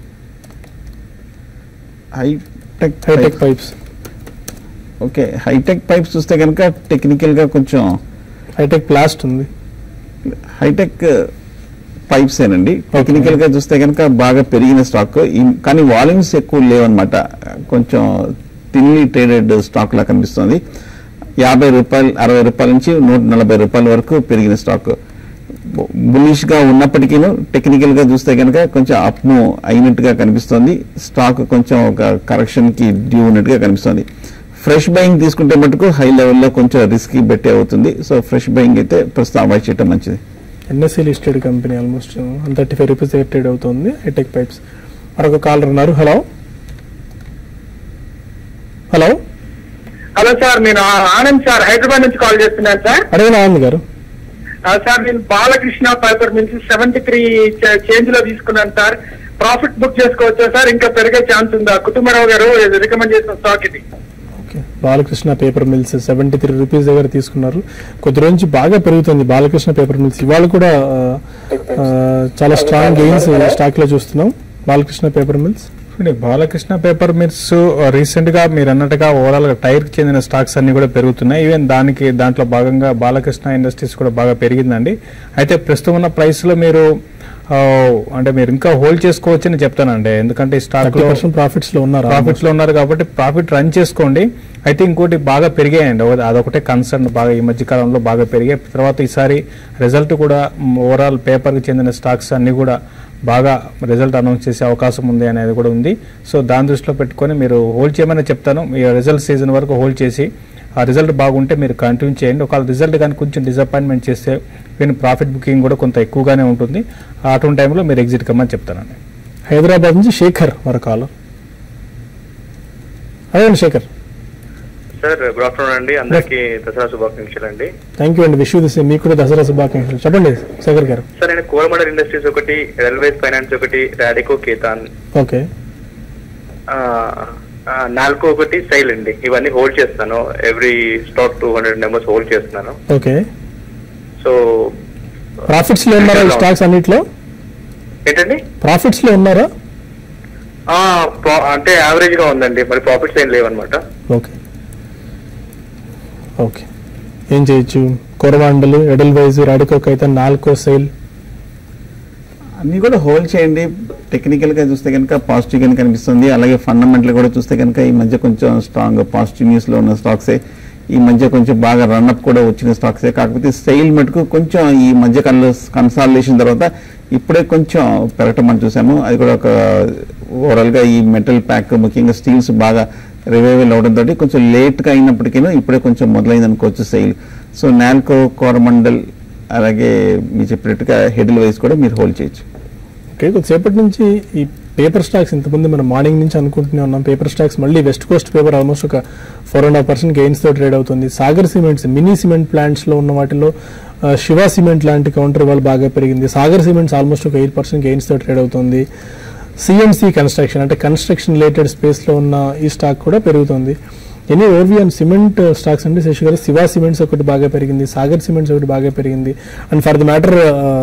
Hitech Hitech Pipes okay Hitech Pipes చూస్తే కనుక టెక్నికల్ గా కొంచెం హైటెక్ ప్లాస్ట్ ఉంది హైటెక్ పైప్స్ ఏనండి టెక్నికల్ గా చూస్తే కనుక బాగా పెరిగిన స్టాక్ ఈ- కానీ వాల్యూమ్స్ ఎక్కువ లేవన్నమాట కొంచెం తిన్లీ ట్రేడెడ్ స్టాక్ లా కనిపిస్తుంది యాభై రూపాయలు అరవై రూపాయల నుంచి నూట నలభై రూపాయల వరకు పెరిగిన స్టాక్ బులిష్ గా ఉన్నప్పటికీ టెక్నికల్ గా చూస్తే కనుక కొంచెం అప్ మూవ్ అయినట్టుగా కనిపిస్తుంది స్టాక్ కొంచెం ఒక కరెక్షన్ కి డ్యూ ఉన్నట్టుగా కనిపిస్తుంది ఫ్రెష్ బయింగ్ తీసుకుంటే మటుకు హై లెవెల్లో కొంచెం రిస్క్ బెట్టే అవుతుంది సో ఫ్రెష్ బయింగ్ అయితే ప్రస్తుతం అవాయిడ్ చేయడం మంచిది NSE listed company almost one thirty five rupees దగ్గర ట్రేడ్ అవుతుంది హైటెక్ పైప్స్ మరొక కాలర్ ఉన్నారు హలో హలో హలో సార్ నేను ఆ- ఆనంద్ సార్ హైదరాబాద్ నుంచి కాల్ చేస్తున్నాను సార్ అడగండి ఆనంద్ గారు ఆ, సార్ నేను బాలకృష్ణ పేపర్ నుంచి సెవెంటీ త్రీ చేంజ్ లో తీసుకున్నాను సార్ ప్రాఫిట్ బుక్ చేసుకోవచ్చా సార్ ఇంకా పెరిగే ఛాన్స్ ఉందా కుటుంబరావు గారు రికమెండ్ చేసిన స్టాక్ ఇది okay Balakrishna Paper Mills seventy three rupees దగ్గర తీసుకున్నారు కొద్ది రోజు నుంచి బాగా పెరుగుతుంది బాలకృష్ణ పేపర్ మిల్స్ ఇవాళ కూడా ఆ, ఆ, చాలా స్ట్రాంగ్ గెయిన్స్ స్టాక్ లో చూస్తున్నాం బాలకృష్ణ పేపర్ మిల్స్ చూడండి, బాలకృష్ణ పేపర్ మిల్స్ రీసెంట్ గా మీరు అన్నట్టుగా ఓవరాల్ గా టైర్ కి చెందిన స్టాక్స్ అన్ని కూడా పెరుగుతున్నాయి ఈవెన్ దానికి దాంట్లో భాగంగా బాలకృష్ణ ఇండస్ట్రీస్ కూడా బాగా పెరిగిందండి అయితే ప్రస్తుతం ఉన్న ప్రైస్ లో మీరు ఆ, అంటే మీరు ఇంకా హోల్డ్ చేసుకోవచ్చని చెప్తానండి ఎందుకంటే ఈ స్టాక్ థర్టీ లో పర్సెంట్ ప్రాఫిట్స్ లో ఉన్నారు ప్రాఫిట్స్ లో ఉన్నారు కాబట్టి ప్రాఫిట్ రన్ చేసుకోండి అయితే ఇంకోటి బాగా పెరిగాయండి ఒక- అదొకటే కన్సర్న్ బాగా ఈ మధ్య కాలంలో బాగా పెరిగాయి తర్వాత ఈసారి రిజల్ట్ కూడా ఓవరాల్ పేపర్ కి చెందిన స్టాక్స్ అన్ని కూడా బాగా రిజల్ట్ అనౌన్స్ చేసే అవకాశం ఉంది అనేది కూడా ఉంది సో దాని దృష్టిలో పెట్టుకొని మీరు హోల్డ్ చేయమని చెప్తాను ఈ రిజల్ట్ సీజన్ వరకు హోల్డ్ చేసి ఆ రిజల్ట్ బాగుంటే మీరు కంటిన్యూ చేయండి ఒకవేళ రిజల్ట్ కానీ కొంచెం డిసప్పాయింట్మెంట్ చేస్తే వీని ప్రాఫిట్ బుకింగ్ కూడా కొంత ఎక్కువగానే ఉంటుంది అటువంటి టైంలో మీరు ఎగ్జిట్ కమ్మని చెప్తానండి హైదరాబాద్ నుంచి శేఖర్ మరో కాలర్ అడగండి శేఖర్ సార్ గుడ్ ఆఫ్టర్నూన్ అండి అందరికీ దసరా శుభాకాంక్షలు అండి థ్యాంక్ యూ అండి విష్ దిస్ మీకు కూడా దసరా శుభాకాంక్షలు చెప్పండి శేఖర్ గారు సార్ నేను కోరమండల్ ఇండస్ట్రీస్ ఒకటి రైల్వేస్ ఫైనాన్స్ ఒకటి రాడికో కేతాన్ ఓకే ఆ, ఆ, నాల్కో ఒకటి సైల్ అండి ఇవన్నీ హోల్డ్ చేస్తాను every stock two hundred numbers hold చేస్తున్నాను ఓకే సో ప్రాఫిట్స్ లో ఉన్నారా ఈ స్టాక్స్ అన్నిట్లో ఏంటండి ప్రాఫిట్స్ లో ఉన్నారా ఆ, ప్రా- అంటే యావరేజ్ గా ఉందండి మరి ప్రాఫిట్స్ ఏం లేవన్నమాట ఓకే ఓకే ఏం చేయొచ్చు కొరవాండలు ఎడల్ వైజ్ రాడికోక్ అయితే నాల్కో సెయిల్ అన్ని కూడా హోల్డ్ చేయండి టెక్నికల్ గా చూస్తే కనుక పాజిటివ్ గానే కనిపిస్తుంది అలాగే ఫండమెంటల్ కూడా చూస్తే కనుక ఈ మధ్య కొంచెం స్ట్రాంగ్ పాజిటివ్ న్యూస్ లో ఉన్న స్టాక్సే ఈ మధ్య కొంచెం బాగా రన్అప్ కూడా వచ్చిన స్టాక్సే కాకపోతే సెయిల్ మటుకు కొంచెం ఈ మధ్య కన్సాలిడేషన్ తర్వాత ఇప్పుడే కొంచెం పెరగటం మనం చూసాము అది కూడా ఒక ఓవరాల్ గా ఈ మెటల్ ప్యాక్ ముఖ్యంగా స్టీల్స్ బాగా రివైవల్ అవడం తోటి కొంచెం లేట్ గా అయినప్పటికీ ఇప్పుడే కొంచెం మొదలైంది అనుకోవచ్చు సెయిల్ సో నాల్కో కోరమండల్ అలాగే మీరు చెప్పినట్టుగా హెడ్ల వైజ్ కూడా మీరు హోల్డ్ చేయొచ్చు ఓకే కొద్దిసేపటి నుంచి ఈ పేపర్ స్టాక్స్ ఇంతకుముందు మనం మార్నింగ్ నుంచి అనుకుంటూనే ఉన్నాం పేపర్ స్టాక్స్ మళ్ళీ వెస్ట్ కోస్ట్ పేపర్ ఆల్మోస్ట్ ఒక four and half percent gains తో ట్రేడ్ అవుతుంది Sagar Cements mini cement plants లో ఉన్న వాటిలో ఆ, శివ సిమెంట్ లాంటి కౌంటర్ వాళ్ళు బాగా పెరిగింది సాగర్ సిమెంట్స్ ఆల్మోస్ట్ ఒక ఎయిట్ పర్సెంట్ గెయిన్స్ తో ట్రేడ్ అవుతుంది సిఎంసి కన్స్ట్రక్షన్ అంటే కన్స్ట్రక్షన్ రిలేటెడ్ స్పేస్ లో ఉన్న ఈ స్టాక్ కూడా పెరుగుతుంది ఎనీ ఓవియన్ సిమెంట్ స్టాక్స్ అంటే శశి గారు శివ సిమెంట్స్ ఒకటి బాగా పెరిగింది సాగర్ సిమెంట్స్ ఒకటి బాగా పెరిగింది and for the matter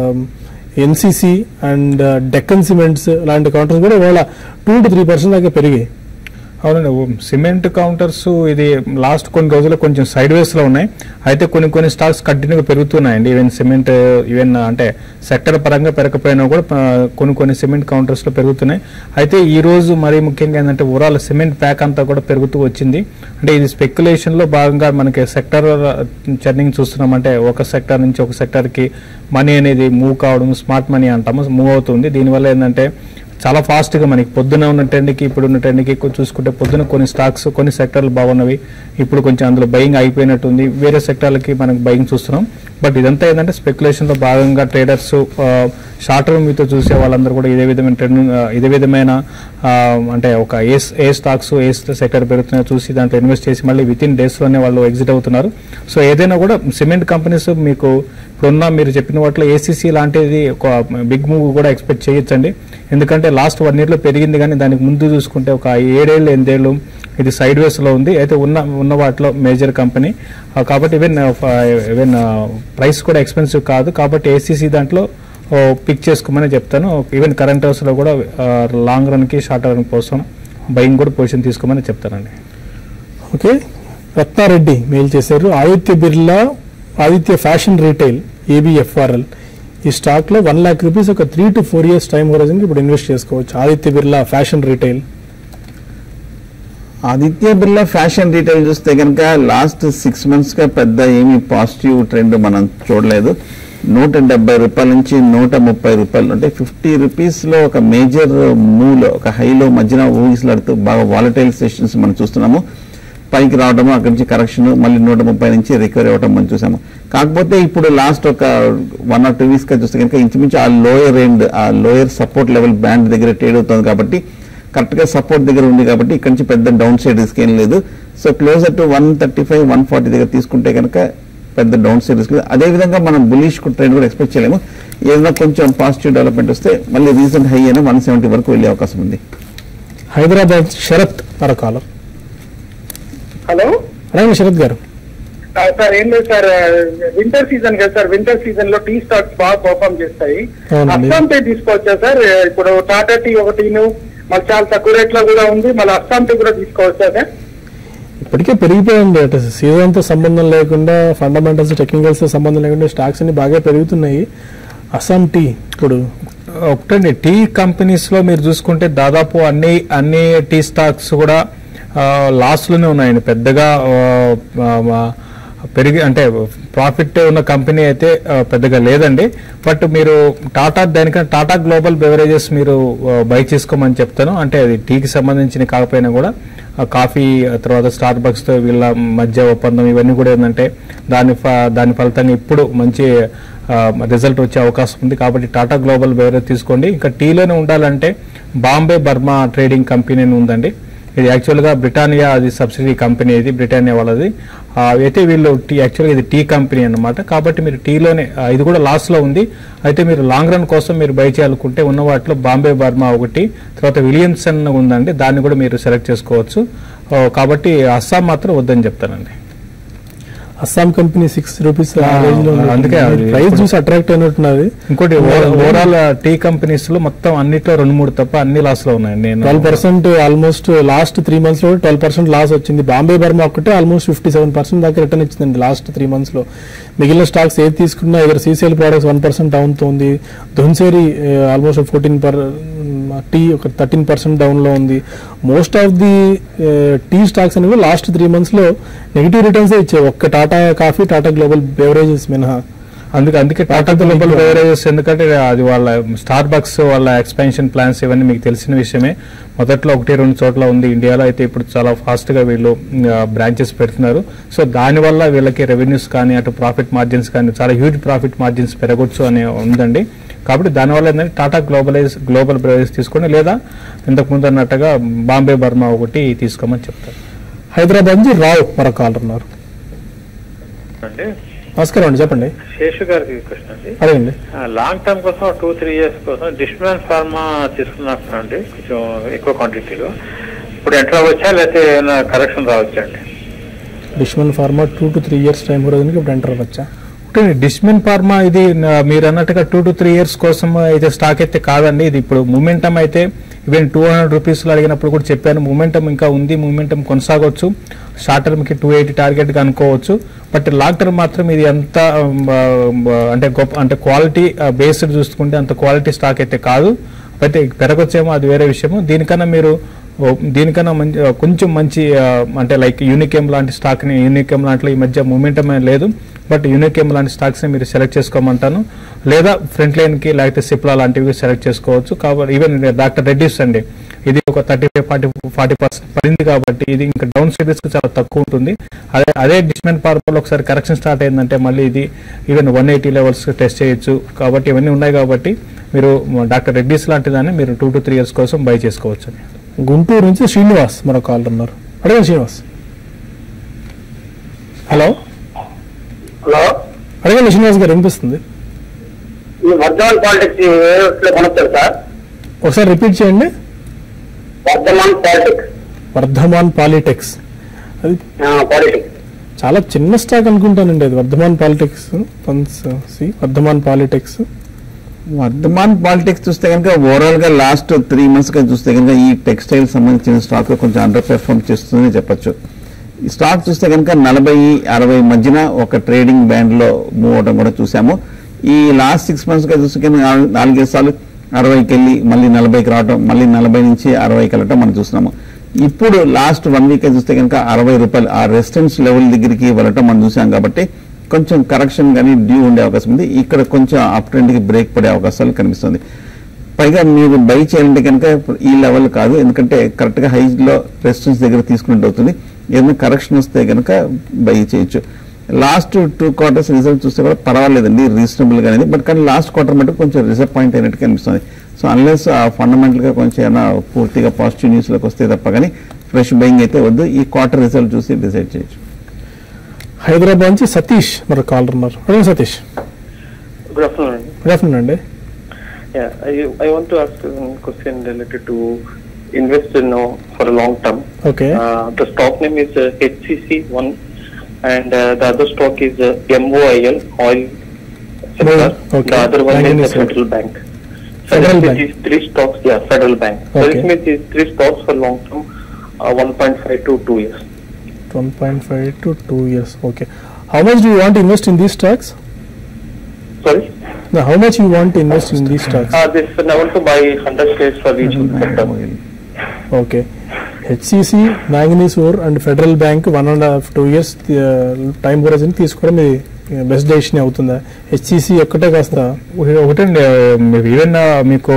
NCC and Deccan cements లాంటి కౌంటర్స్ కూడా ఇవాళ టూ టు త్రీ పర్సెంట్ దాకా పెరిగాయి అవునండి ఓ సిమెంట్ కౌంటర్స్ ఇది లాస్ట్ కొన్ని రోజులు కొంచెం సైడ్ వేస్ లో ఉన్నాయి అయితే కొన్ని కొన్ని స్టాక్స్ కంటిన్యూగా పెరుగుతున్నాయండి ఈవెన్ సిమెంట్ ఈవెన్ అంటే సెక్టర్ పరంగా పెరగకపోయినా కూడా ఆ, కొన్ని కొన్ని సిమెంట్ కౌంటర్స్ లో పెరుగుతున్నాయి అయితే ఈ రోజు మరీ ముఖ్యంగా ఏంటంటే ఓవరాల్ సిమెంట్ ప్యాక్ అంతా కూడా పెరుగుతూ వచ్చింది అంటే ఇది స్పెక్యులేషన్ లో భాగంగా మనకి సెక్టర్ చర్నింగ్ చూస్తున్నాం అంటే ఒక సెక్టర్ నుంచి ఒక సెక్టర్ కి మనీ అనేది మూవ్ కావడం స్మార్ట్ మనీ అంటాము మూవ్ అవుతుంది దీనివల్ల ఏంటంటే చాలా ఫాస్ట్ గా మనకి పొద్దున ఉన్న ట్రెండ్కి ఇప్పుడు ఉన్న ట్రెండ్కి ఎక్కువ చూసుకుంటే పొద్దున కొన్ని స్టాక్స్ కొన్ని సెక్టర్లు బాగున్నవి ఇప్పుడు కొంచెం అందులో బయింగ్ అయిపోయినట్టుంది వేరే సెక్టర్లకి మనకి బయింగ్ చూస్తున్నాం బట్ ఇదంతా ఏంటంటే స్పెక్యులేషన్ లో భాగంగా ట్రేడర్స్ షార్ట్ టర్మ్ మీతో చూసే వాళ్ళందరూ కూడా ఇదే విధమైన ట్రెండ్ ఇదే విధమైన ఆ, అంటే ఒక ఏ ఏ స్టాక్స్ ఏ సెక్టర్ పెరుగుతున్నాయో చూసి దాంట్లో ఇన్వెస్ట్ చేసి మళ్ళీ విత్ ఇన్ డేస్ లోనే వాళ్ళు ఎగ్జిట్ అవుతున్నారు సో ఏదైనా కూడా సిమెంట్ కంపెనీస్ మీకు ఇప్పుడున్న మీరు చెప్పిన వాటిలో ఏసీసీ లాంటిది ఒక బిగ్ మూవ్ కూడా ఎక్స్పెక్ట్ చేయొచ్చండి ఎందుకంటే లాస్ట్ వన్ ఇయర్ లో పెరిగింది కానీ దానికి ముందు చూసుకుంటే ఒక ఏడేళ్ళు ఎనిమిదేళ్ళు ఇది సైడ్ వేస్ లో ఉంది అయితే ఉన్న ఉన్న వాటిలో మేజర్ కంపెనీ కాబట్టి ఈవెన్ ఈవెన్ ప్రైస్ కూడా ఎక్స్పెన్సివ్ కాదు కాబట్టి ఏసీసీ దాంట్లో పిక్ చేసుకోమని చెప్తాను ఈవెన్ కరెంట్ హౌస్ లో కూడా లాంగ్ రన్ కి షార్ట్ రన్ కోసం బయింగ్ కూడా పొజిషన్ తీసుకోమని చెప్తానండి ఓకే రత్నారెడ్డి మెయిల్ చేశారు Aditya Birla Aditya fashion retail ABFRL ఈ స్టాక్ లో వన్ లాక్ రూపీస్ ఒక three to four years time horizon ఇప్పుడు ఇన్వెస్ట్ చేసుకోవచ్చు Aditya Birla fashion retail Aditya Birla fashion retail చూస్తే కనుక లాస్ట్ సిక్స్ మంత్స్ గా పెద్ద ఏమీ పాజిటివ్ ట్రెండ్ మనం చూడలేదు నూట డెబ్బై రూపాయల నుంచి నూట ముప్పై రూపాయలు అంటే ఫిఫ్టీ రూపీస్ లో ఒక మేజర్ మూవ్ లో ఒక హైలో మధ్యన ఊగిసలాడుతూ బాగా వాలటైల్ సెషన్స్ మనం చూస్తున్నాము పైకి రావడము అక్కడి నుంచి కరెక్షన్ మళ్ళీ నూట ముప్పై నుంచి రికవరీ అవ్వడం మనం చూసాము కాకపోతే ఇప్పుడు లాస్ట్ ఒక వన్ ఆర్ టూ వీక్స్ గా చూస్తే కనుక ఇంచుమించు ఆ లోయర్ ఎండ్ ఆ లోయర్ సపోర్ట్ లెవెల్ బ్యాండ్ దగ్గర ట్రేడ్ అవుతుంది కాబట్టి కరెక్ట్ గా సపోర్ట్ దగ్గర ఉంది కాబట్టి ఇక్కడ నుంచి పెద్ద డౌన్ సైడ్ రిస్క్ ఏం లేదు so closer to one thirty five one forty దగ్గర తీసుకుంటే కనుక పెద్ద డౌన్ సైడ్ రిస్క్ లేదు అదే విధంగా మనం బులిష్ ట్రెండ్ కూడా ఎక్స్పెక్ట్ చేయలేము ఏదైనా కొంచెం పాజిటివ్ డెవలప్మెంట్ వస్తే మళ్ళీ రీసెంట్ హై అయినా వన్ సెవెంటీ వరకు వెళ్ళే అవకాశం ఉంది హైదరాబాద్ శరత్ మరొకాలం హలో అలాగే శరత్ గారు ఆ, సార్ ఏం లేదు సార్ వింటర్ సీజన్ కదా సార్ వింటర్ సీజన్ లో టీ స్టాక్స్ బాగా పర్ఫామ్ చేస్తాయి అవునండి. అస్సాం టీ తీసుకోవచ్చా సార్ ఇప్పుడు టాటా టీ ఒకటిను మళ్ళీ చాలా తక్కువ రేట్ లో కూడా ఉంది మళ్ళీ అస్సాం టీ కూడా తీసుకోవచ్చా సార్ ఇప్పటికే పెరిగిపోయింది అటు సీజన్ తో సంబంధం లేకుండా ఫండమెంటల్స్ టెక్నికల్స్ తో సంబంధం లేకుండా స్టాక్స్ అన్ని బాగా పెరుగుతున్నాయి అస్సాం టీ ఇప్పుడు ఒకటండి టీ కంపెనీస్ లో మీరు చూసుకుంటే దాదాపు అన్ని అన్ని టీ స్టాక్స్ కూడా లాస్ లోనే ఉన్నాయండి పెద్దగా ఆ, ఆ, పెరిగి అంటే ప్రాఫిట్ ఉన్న కంపెనీ అయితే ఆ, పెద్దగా లేదండి బట్ మీరు టాటా దానికంటే టాటా గ్లోబల్ బెవరేజెస్ మీరు బై చేసుకోమని చెప్తాను అంటే అది టీకి సంబంధించిన కాకపోయినా కూడా ఆ, కాఫీ ఆ తర్వాత స్టార్ బక్స్ తో వీళ్ళ మధ్య ఒప్పందం ఇవన్నీ కూడా ఏంటంటే దాని ఫ- దాని ఫలితంగా ఇప్పుడు మంచి రిజల్ట్ వచ్చే అవకాశం ఉంది కాబట్టి టాటా గ్లోబల్ బెవరేజ్ తీసుకోండి ఇంకా టీలోనే ఉండాలంటే బాంబే బర్మా ట్రేడింగ్ కంపెనీ అని ఉందండి ఇది యాక్చువల్గా బ్రిటానియా అది సబ్సిడీ కంపెనీ ఇది బ్రిటానియా వాళ్ళది ఆ, అయితే వీళ్ళు టీ యాక్చువల్గా ఇది టీ కంపెనీ అన్నమాట కాబట్టి మీరు టీలోనే ఆ, ఇది కూడా లాస్లో ఉంది అయితే మీరు లాంగ్ రన్ కోసం మీరు బై చేయాలనుకుంటే ఉన్న వాటిలో బాంబే బర్మా ఒకటి తర్వాత విలియమ్సన్ ఉందండి దాన్ని కూడా మీరు సెలెక్ట్ చేసుకోవచ్చు ఆ, కాబట్టి అస్సాం మాత్రం వద్దని చెప్తానండి అస్సాం కంపెనీ సిక్స్ రూపీస్ ఆ ఆ, రేంజ్ లో అందుకే అది ప్రైస్ ఇప్పుడు- చూసి అట్రాక్ట్ అయినట్టున్నది ఇంకోటి ఓవరాల్ టీ కంపెనీస్ లో మొత్తం అన్నిట్లో రెండు మూడు తప్ప అన్ని లాస్ లో ఉన్నాయండి నేను twelve percent almost last three months లో ట్వెల్వ్ పర్సెంట్ లాస్ వచ్చింది బాంబే బర్మా ఒక్కటే ఆల్మోస్ట్ ఫిఫ్టీ సెవెన్ పర్సెంట్ దాకా రిటర్న్ ఇచ్చిందండి లాస్ట్ త్రీ మంత్స్ లో మిగిలిన స్టాక్స్ ఏది తీసుకున్నా ఇద్దరు CCL products one percent down తో ఉంది Dhunseri almost fourteen per tea ఒక థర్టీన్ పర్సెంట్ డౌన్ లో ఉంది most of the tea stocks అనేవి లాస్ట్ త్రీ మంత్స్ లో నెగిటివ్ రిటర్న్స్ ఇచ్చాయి ఒక్క Tata coffee Tata global beverages మినహా అందుకే అందుకే టాటా గ్లోబల్ బెవరేజెస్ ఎందుకంటే అది వాళ్ళ స్టార్ బక్స్ వాళ్ళ ఎక్స్పాన్షన్ ప్లాన్స్ ఇవన్నీ మీకు తెలిసిన విషయమే మొదట్లో ఒకటి రెండు చోట్ల ఉంది ఇండియాలో అయితే ఇప్పుడు చాలా ఫాస్ట్ గా వీళ్ళు బ్రాంచెస్ పెడుతున్నారు సో దానివల్ల వీళ్ళకి రెవెన్యూస్ కానీ అటు ప్రాఫిట్ మార్జిన్స్ కానీ చాలా హ్యూజ్ ప్రాఫిట్ మార్జిన్స్ పెరగొచ్చు అని ఉందండి కాబట్టి దానివల్ల ఏంటంటే టాటా గ్లోబలైజ్ గ్లోబల్ బెవరేజెస్ తీసుకోండి లేదా ఇంతకు ముందు అన్నట్టుగా బాంబే బర్మా ఒకటి తీసుకోమని చెప్తారు హైదరాబాద్ నుంచి రావు మరొక కాలర్ ఉన్నారు అండి నమస్కారం అండి చెప్పండి శేషు గారికి క్వశ్చన్ అండి అడగండి లాంగ్ టర్మ్ కోసం టూ త్రీ ఇయర్స్ కోసం డిస్మాన్ ఫార్మా తీసుకున్నట్టున్నాండి కొంచెం ఎక్కువ క్వాంటిటీలో ఇప్పుడు ఎంటర్ అవ్వచ్చా లేకపోతే ఏమైనా కరెక్షన్ రావచ్చా అండి Dishman pharma two to three years time హోరాజన్కి ఇప్పుడు ఎంటర్ అవ్వచ్చా ఒకటి డిస్మిన్ ఫార్మా ఇది నా- మీరు అన్నట్టుగా టూ టు త్రీ ఇయర్స్ కోసం అయితే స్టాక్ అయితే కాదండి ఇది ఇప్పుడు మూమెంటం అయితే ఈవెన్ టూ హండ్రెడ్ రూపీస్లో అడిగినప్పుడు కూడా చెప్పాను మూమెంటం ఇంకా ఉంది మూమెంటం కొనసాగొచ్చు షార్ట్ టర్మ్కి టూ ఎయిటీ టార్గెట్గా అనుకోవచ్చు బట్ లాంగ్ టర్మ్ మాత్రం ఇది ఎంత ఉమ్, ఆ, అంటే గొప్ప అంటే క్వాలిటీ బేస్డ్ చూసుకుంటే అంత క్వాలిటీ స్టాక్ అయితే కాదు అయితే పెరగొచ్చేమో అది వేరే విషయము దీనికన్నా మీరు ఓ, దీనికన్నా మంచి ఆ, కొంచెం మంచి ఆ, అంటే లైక్ యూనికేమ్ లాంటి స్టాక్ని యూనికేమ్ లాంటిలో ఈ మధ్య మూమెంటం లేదు బట్ యూనికేమ్ లాంటి స్టాక్స్ని మీరు సెలెక్ట్ చేసుకోమంటాను లేదా ఫ్రంట్ లైన్కి లేకపోతే సిప్లా లాంటివి సెలెక్ట్ చేసుకోవచ్చు కాబట్టి ఈవెన్ డాక్టర్ రెడ్డిస్ అండి ఇది ఒక thirty five forty forty percent పడింది కాబట్టి ఇది ఇంకా డౌన్ సైడ్ రిస్క్ చాలా తక్కువ ఉంటుంది అదే అదే డిస్మెంట్ పార్పల్ ఒకసారి కరెక్షన్ స్టార్ట్ అయిందంటే మళ్ళీ ఇది even one eighty levels test చేయొచ్చు కాబట్టి ఇవన్నీ ఉన్నాయి కాబట్టి మీరు డాక్టర్ రెడ్డిస్ లాంటి దాన్ని మీరు టూ టు త్రీ ఇయర్స్ కోసం బై చేసుకోవచ్చు అని గుంటూరు నుంచి శ్రీనివాస్ మరొక కాలర్ ఉన్నారు అడగండి శ్రీనివాస్ హలో హలో అడగండి శ్రీనివాస్ గారు వినిపిస్తుంది ఈ వర్ధమాన్ పాలిటిక్స్ లో కొనొచ్చారు సార్ ఒకసారి రిపీట్ చేయండి వర్ధమాన్ పాలిటిక్స్ వర్ధమాన్ పాలిటిక్స్ అది పాలిటిక్స్ చాలా చిన్న స్టాక్ అనుకుంటానండి అది వర్ధమాన్ పాలిటిక్స్ సి వర్ధమాన్ పాలిటిక్స్ వర్ధమాన్ పాలిటిక్స్ చూస్తే కనుక ఓవరాల్ గా లాస్ట్ త్రీ మంత్స్ గా చూస్తే కనుక ఈ టెక్స్టైల్ సంబంధించిన స్టాక్ కొంచెం అండర్ పెర్ఫార్మ్ చేస్తుందని చెప్పొచ్చు ఈ స్టాక్ చూస్తే కనుక నలభై అరవై మధ్యన ఒక ట్రేడింగ్ బ్యాండ్ లో మూవ్ అవడం కూడా చూసాము ఈ లాస్ట్ సిక్స్ మంత్స్ గా చూస్తే కనుక నాలుగు- నాలుగైదు సార్లు అరవైకి వెళ్ళి మళ్ళీ నలభైకి రావడం మళ్ళీ నలభై నుంచి అరవైకి వెళ్ళటం మనం చూస్తున్నాము ఇప్పుడు లాస్ట్ వన్ వీక్ చూస్తే కనుక అరవై రూపాయలు ఆ రెసిస్టెన్స్ లెవెల్ దగ్గరికి వెళ్ళటం మనం చూసాం కాబట్టి కొంచెం కరెక్షన్ కానీ డ్యూ ఉండే అవకాశం ఉంది ఇక్కడ కొంచెం అప్ ట్రెండ్ కి బ్రేక్ పడే అవకాశాలు కనిపిస్తుంది పైగా మీరు బై చేయాలంటే కనుక ఈ లెవెల్ కాదు ఎందుకంటే కరెక్ట్ గా హై లో రెసిస్టెన్స్ దగ్గర తీసుకున్నట్టు అవుతుంది ఏదైనా కరెక్షన్ వస్తే కనుక బై చేయొచ్చు లాస్ట్ టూ క్వార్టర్స్ రిజల్ట్ చూస్తే కూడా పర్వాలేదండి రీజనబుల్ గా అనేది బట్ కానీ లాస్ట్ క్వార్టర్ మటుకు కొంచెం డిసప్పాయింట్ అయినట్టు కనిపిస్తుంది సో అన్లెస్ ఫండమెంటల్ గా కొంచెం ఏమైనా పూర్తిగా పాజిటివ్ న్యూస్ లోకి వస్తే తప్ప కానీ ఫ్రెష్ బయింగ్ అయితే వద్దు ఈ క్వార్టర్ రిజల్ట్ చూసి డిసైడ్ చేయొచ్చు హైదరాబాద్ నుంచి సతీష్ మరొక కాలర్ ఉన్నారు అడగండి Satish Good afternoon. Good afternoon అండి Yeah, I I want to ask a question related to invest in uh, for a long term. Okay Uh, the stock name is uh, HCC one, and uh, the other stock is uh, MOIL oil sector. Okay. The other one Bank is the industry. Federal Bank. So Federal this Bank. means these three stocks, yeah, Federal Bank. So Okay. this means these three stocks for long term, uh, 1.5 to 2 years. One point five to two years okay how much do want invest in these stocks Sorry. How much you want invest in these stocks Uh, this I want to buy 100 shares for each sector. Okay HCC manganese ore and federal bank one and half two years time horizon తీసుకోవడం ఇది best decision అవుతుందా HCC ఒక్కటే కాస్త ఒకటండి even మీకు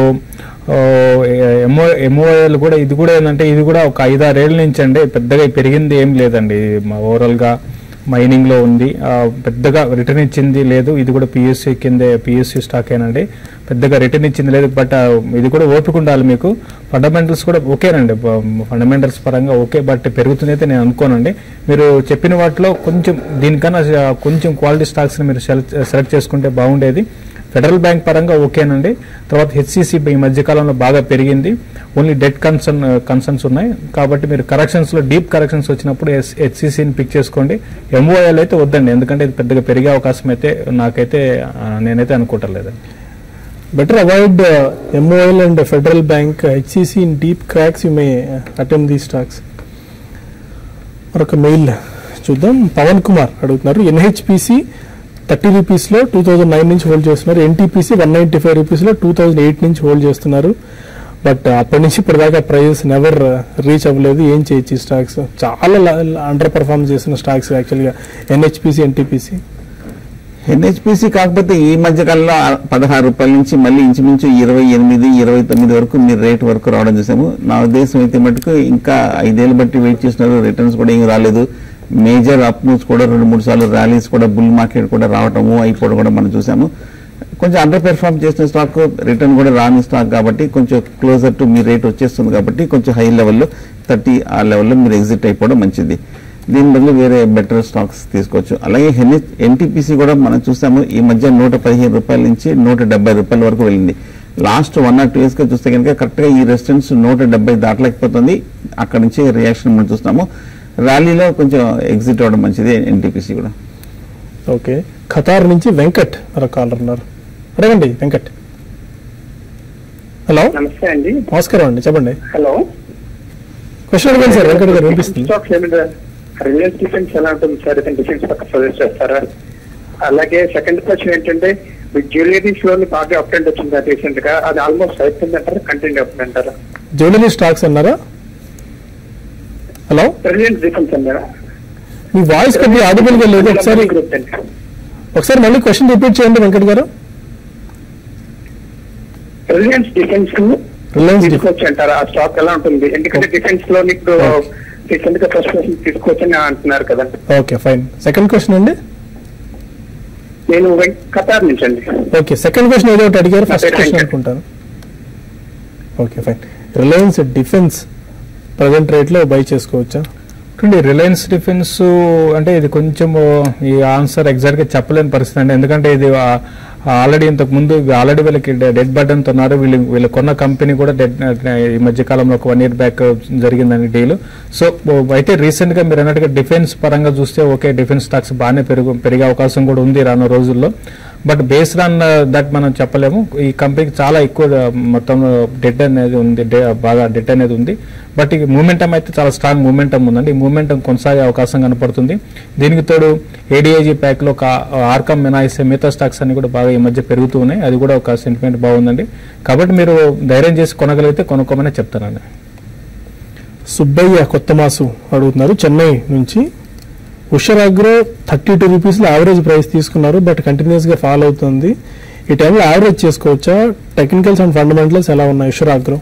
MO ఎంఓఎల్ కూడా ఇది కూడా ఏంటంటే ఇది కూడా ఒక ఐదారేళ్ల నుంచి అండి పెద్దగా పెరిగింది ఏం లేదండి ఓవరాల్ గా మైనింగ్ లో ఉంది ఆ, పెద్దగా రిటర్న్ ఇచ్చింది లేదు ఇది కూడా పిఎస్సి కిందే పిఎస్సి స్టాక్ ఏనండి పెద్దగా రిటర్న్ ఇచ్చింది లేదు బట్ ఇది కూడా ఓపిక ఉండాలి మీకు ఫండమెంటల్స్ కూడా ఓకేనండి ఫండమెంటల్స్ పరంగా ఓకే బట్ పెరుగుతుంది అయితే నేను అనుకోనండి మీరు చెప్పిన వాటిలో కొంచెం దీనికన్నా ఆ, కొంచెం క్వాలిటీ స్టాక్స్ మీరు సెలెక్ట్ సెలెక్ట్ చేసుకుంటే బాగుండేది ఫెడరల్ బ్యాంక్ పరంగా ఓకేనండి తర్వాత హెచ్సిసి ఈ మధ్యకాలంలో బాగా పెరిగింది ఓన్లీ డెట్ కన్సర్న్ కన్సర్న్స్ ఉన్నాయి కాబట్టి మీరు కరెక్షన్స్ లో డీప్ కరెక్షన్స్ వచ్చినప్పుడు హెచ్సిసిని పిక్ చేసుకోండి ఎంఓఎల్ అయితే వద్దండి ఎందుకంటే ఇది పెద్దగా పెరిగే అవకాశం అయితే నాకైతే ఆ, నేనైతే అనుకోవట్లేదు Better avoid uh, MOL and Federal Bank, uh, HCC in deep cracks. You may uh, attempt these stocks. మరొక మెయిల్ చూద్దాం పవన్ కుమార్ అడుగుతున్నారు ఎన్హెచ్పిసి థర్టీ రూపీస్లో టూ థౌజండ్ నైన్ నుంచి హోల్డ్ చేస్తున్నారు ఎన్టీపీసీ వన్ నైంటీ ఫైవ్ రూపీస్లో టూ థౌజండ్ ఎయిట్ నుంచి hold చేస్తున్నారు but అప్పటి నుంచి ఇప్పటిదాకా ప్రైజెస్ నెవర్ రీచ్ అవ్వలేదు ఏం చేయొచ్చు ఈ స్టాక్స్ చాలా అండర్ పర్ఫార్మ్ చేసిన స్టాక్స్ యాక్చువల్గా ఎన్హెచ్పిసి ఎన్టీపీసీ ఎన్హెచ్పిసి కాకపోతే ఈ మధ్య కాలంలో ఆ పదహారు రూపాయల నుంచి మళ్ళీ ఇంచుమించు ఇరవై ఎనిమిది ఇరవై తొమ్మిది వరకు మీరు రేట్ వరకు రావడం చూసాము నా ఉద్దేశం అయితే మటుకు ఇంకా ఐదేళ్ళు బట్టి వెయిట్ చేస్తున్నారు రిటర్న్స్ కూడా ఏం రాలేదు మేజర్ అప్ మూవ్స్ కూడా రెండు మూడు సార్లు ర్యాలీస్ కూడా బుల్ మార్కెట్ కూడా రావటము అయిపోవడం కూడా మనం చూసాము కొంచెం అండర్ పెర్ఫార్మ్ చేసిన స్టాక్ రిటర్న్ కూడా రాని స్టాక్ కాబట్టి కొంచెం క్లోజర్ టు మీ రేట్ వచ్చేస్తుంది కాబట్టి కొంచెం హై లెవెల్లో థర్టీ ఆ లెవెల్లో మీరు ఎగ్జిట్ అయిపోవడం మంచిది దీని బదులు వేరే బెటర్ స్టాక్స్ తీసుకోవచ్చు అలాగే హెన్హెచ్ ఎన్టీపీసీ కూడా మనం చూసాము ఈ మధ్య నూట పదిహేను రూపాయల నుంచి నూట డెబ్బై రూపాయల వరకు వెళ్ళింది last one or two years గా చూస్తే కనుక కరెక్ట్ గా ఈ రెసిస్టెన్స్ నూట డెబ్బై దాటలేకపోతుంది అక్కడ నుంచి రియాక్షన్ మనం చూస్తున్నాము ర్యాలీలో కొంచెం ఎగ్జిట్ అవ్వడం మంచిది ఎన్టీపీసీ కూడా ఓకే ఖతార్ నుంచి వెంకట్ మరొక కాలర్ ఉన్నారు అడగండి వెంకట్ హలో నమస్తే అండి నమస్కారం అండి చెప్పండి హలో క్వశ్చన్ అడగండి సార్ వెంకట్ గారు వినిపిస్తుంది స్టాక్స్ ఏమిటా రిలయన్స్ డిఫెన్స్ ఎలా ఉంటుంది సార్ ఇతను డిఫెన్స్ పక్క సజెస్ట్ చేస్తారా అలాగే సెకండ్ క్వశ్చన్ ఏంటంటే మీకు జ్యువెలరీస్ లోని బాగా అప్డేట్ వచ్చింది రీసెంట్ గా అది ఆల్మోస్ట్ అయిపోయింది అంటారా కంటిన్యూ అవుతుంది అంటారా జ్యువెలరీ స్టాక్స్ అన్నారా హలో రిలయన్స్ డిఫెన్స్ అన్నారా మీ వాయిస్ కొద్దిగా ఆడిబుల్ గా లేదు ఒకసారి గ్రూప్ అండి ఒకసారి మళ్ళీ క్వశ్చన్ రిపీట్ చేయండి వెంకట్ గారు రిలయన్స్ డిఫెన్స్ రిలయన్స్ తీసుకోవచ్చు అంటారా ఆ స్టాక్ ఎలా ఉంటుంది ఎందుకంటే డిఫెన్స్ లో ఇప్పుడు రీసెంట్ గా ఫస్ట్ క్వశ్చన్ తీసుకోవచ్చు అని అంటున్నారు కదా ఓకే ఫైన్ సెకండ్ క్వశ్చన్ అండి నేను వెం- ఖతార్ నుంచి అండి ఓకే సెకండ్ క్వశ్చన్ ఏదో ఒకటి అడిగారు నా ఫస్ట్ పేరు క్వశ్చన్ వెంకట్. అనుకుంటాను okay fine Reliance defence present rate లో బై చేసుకోవచ్చా చూడండి రిలయన్స్ డిఫెన్స్ అంటే ఇది కొంచెం ఈ ఆన్సర్ ఎగ్జాక్ట్ గా చెప్పలేని పరిస్థితి అండి ఎందుకంటే ఇది ఆల్రెడీ ఇంతకు ముందు ఆల్రెడీ వీళ్ళకి డెడ్ బటన్ ఉన్నారు వీళ్ళు వీళ్ళు కొన్న కంపెనీ కూడా డెడ్ ఈ మధ్య కాలంలో ఒక వన్ ఇయర్ బ్యాక్ జరిగిందని డీల్ సో అయితే రీసెంట్ గా మీరు అన్నట్టుగా డిఫెన్స్ పరంగా చూస్తే ఓకే డిఫెన్స్ స్టాక్స్ బాగానే పెరుగు పెరిగే అవకాశం కూడా ఉంది రానున్న రోజుల్లో బట్ బేస్డ్ ఆన్ దట్ మనం చెప్పలేము ఈ కంపెనీకి చాలా ఎక్కువ మొత్తం డెడ్ అనేది ఉంది de- బాగా డెడ్ అనేది ఉంది బట్ ఈ మూమెంటం అయితే చాలా స్ట్రాంగ్ మూమెంటం ఉందండి ఈ మూమెంటం కొనసాగే అవకాశం కనపడుతుంది దీనికి తోడు ఏడిఐజీ ప్యాక్ లో ఒక ఆర్కమ్ మినాయిస్తే మిగతా స్టాక్స్ అన్ని కూడా బాగా ఈ మధ్య పెరుగుతూ ఉన్నాయి అది కూడా ఒక సెంటిమెంట్ బాగుందండి కాబట్టి మీరు ధైర్యం చేసి కొనగలిగితే కొనుక్కోమని చెప్తానండి సుబ్బయ్య కొత్త మాసు అడుగుతున్నారు చెన్నై నుంచి ఉషరాగ్రో థర్టీ టూ రూపీస్లో యావరేజ్ ప్రైస్ తీసుకున్నారు బట్ కంటిన్యూస్ గా ఫాల్ అవుతుంది ఈ టైంలో యావరేజ్ చేసుకోవచ్చా టెక్నికల్స్ అండ్ ఫండమెంటల్స్ ఎలా ఉన్నాయి ఉషరాగ్రో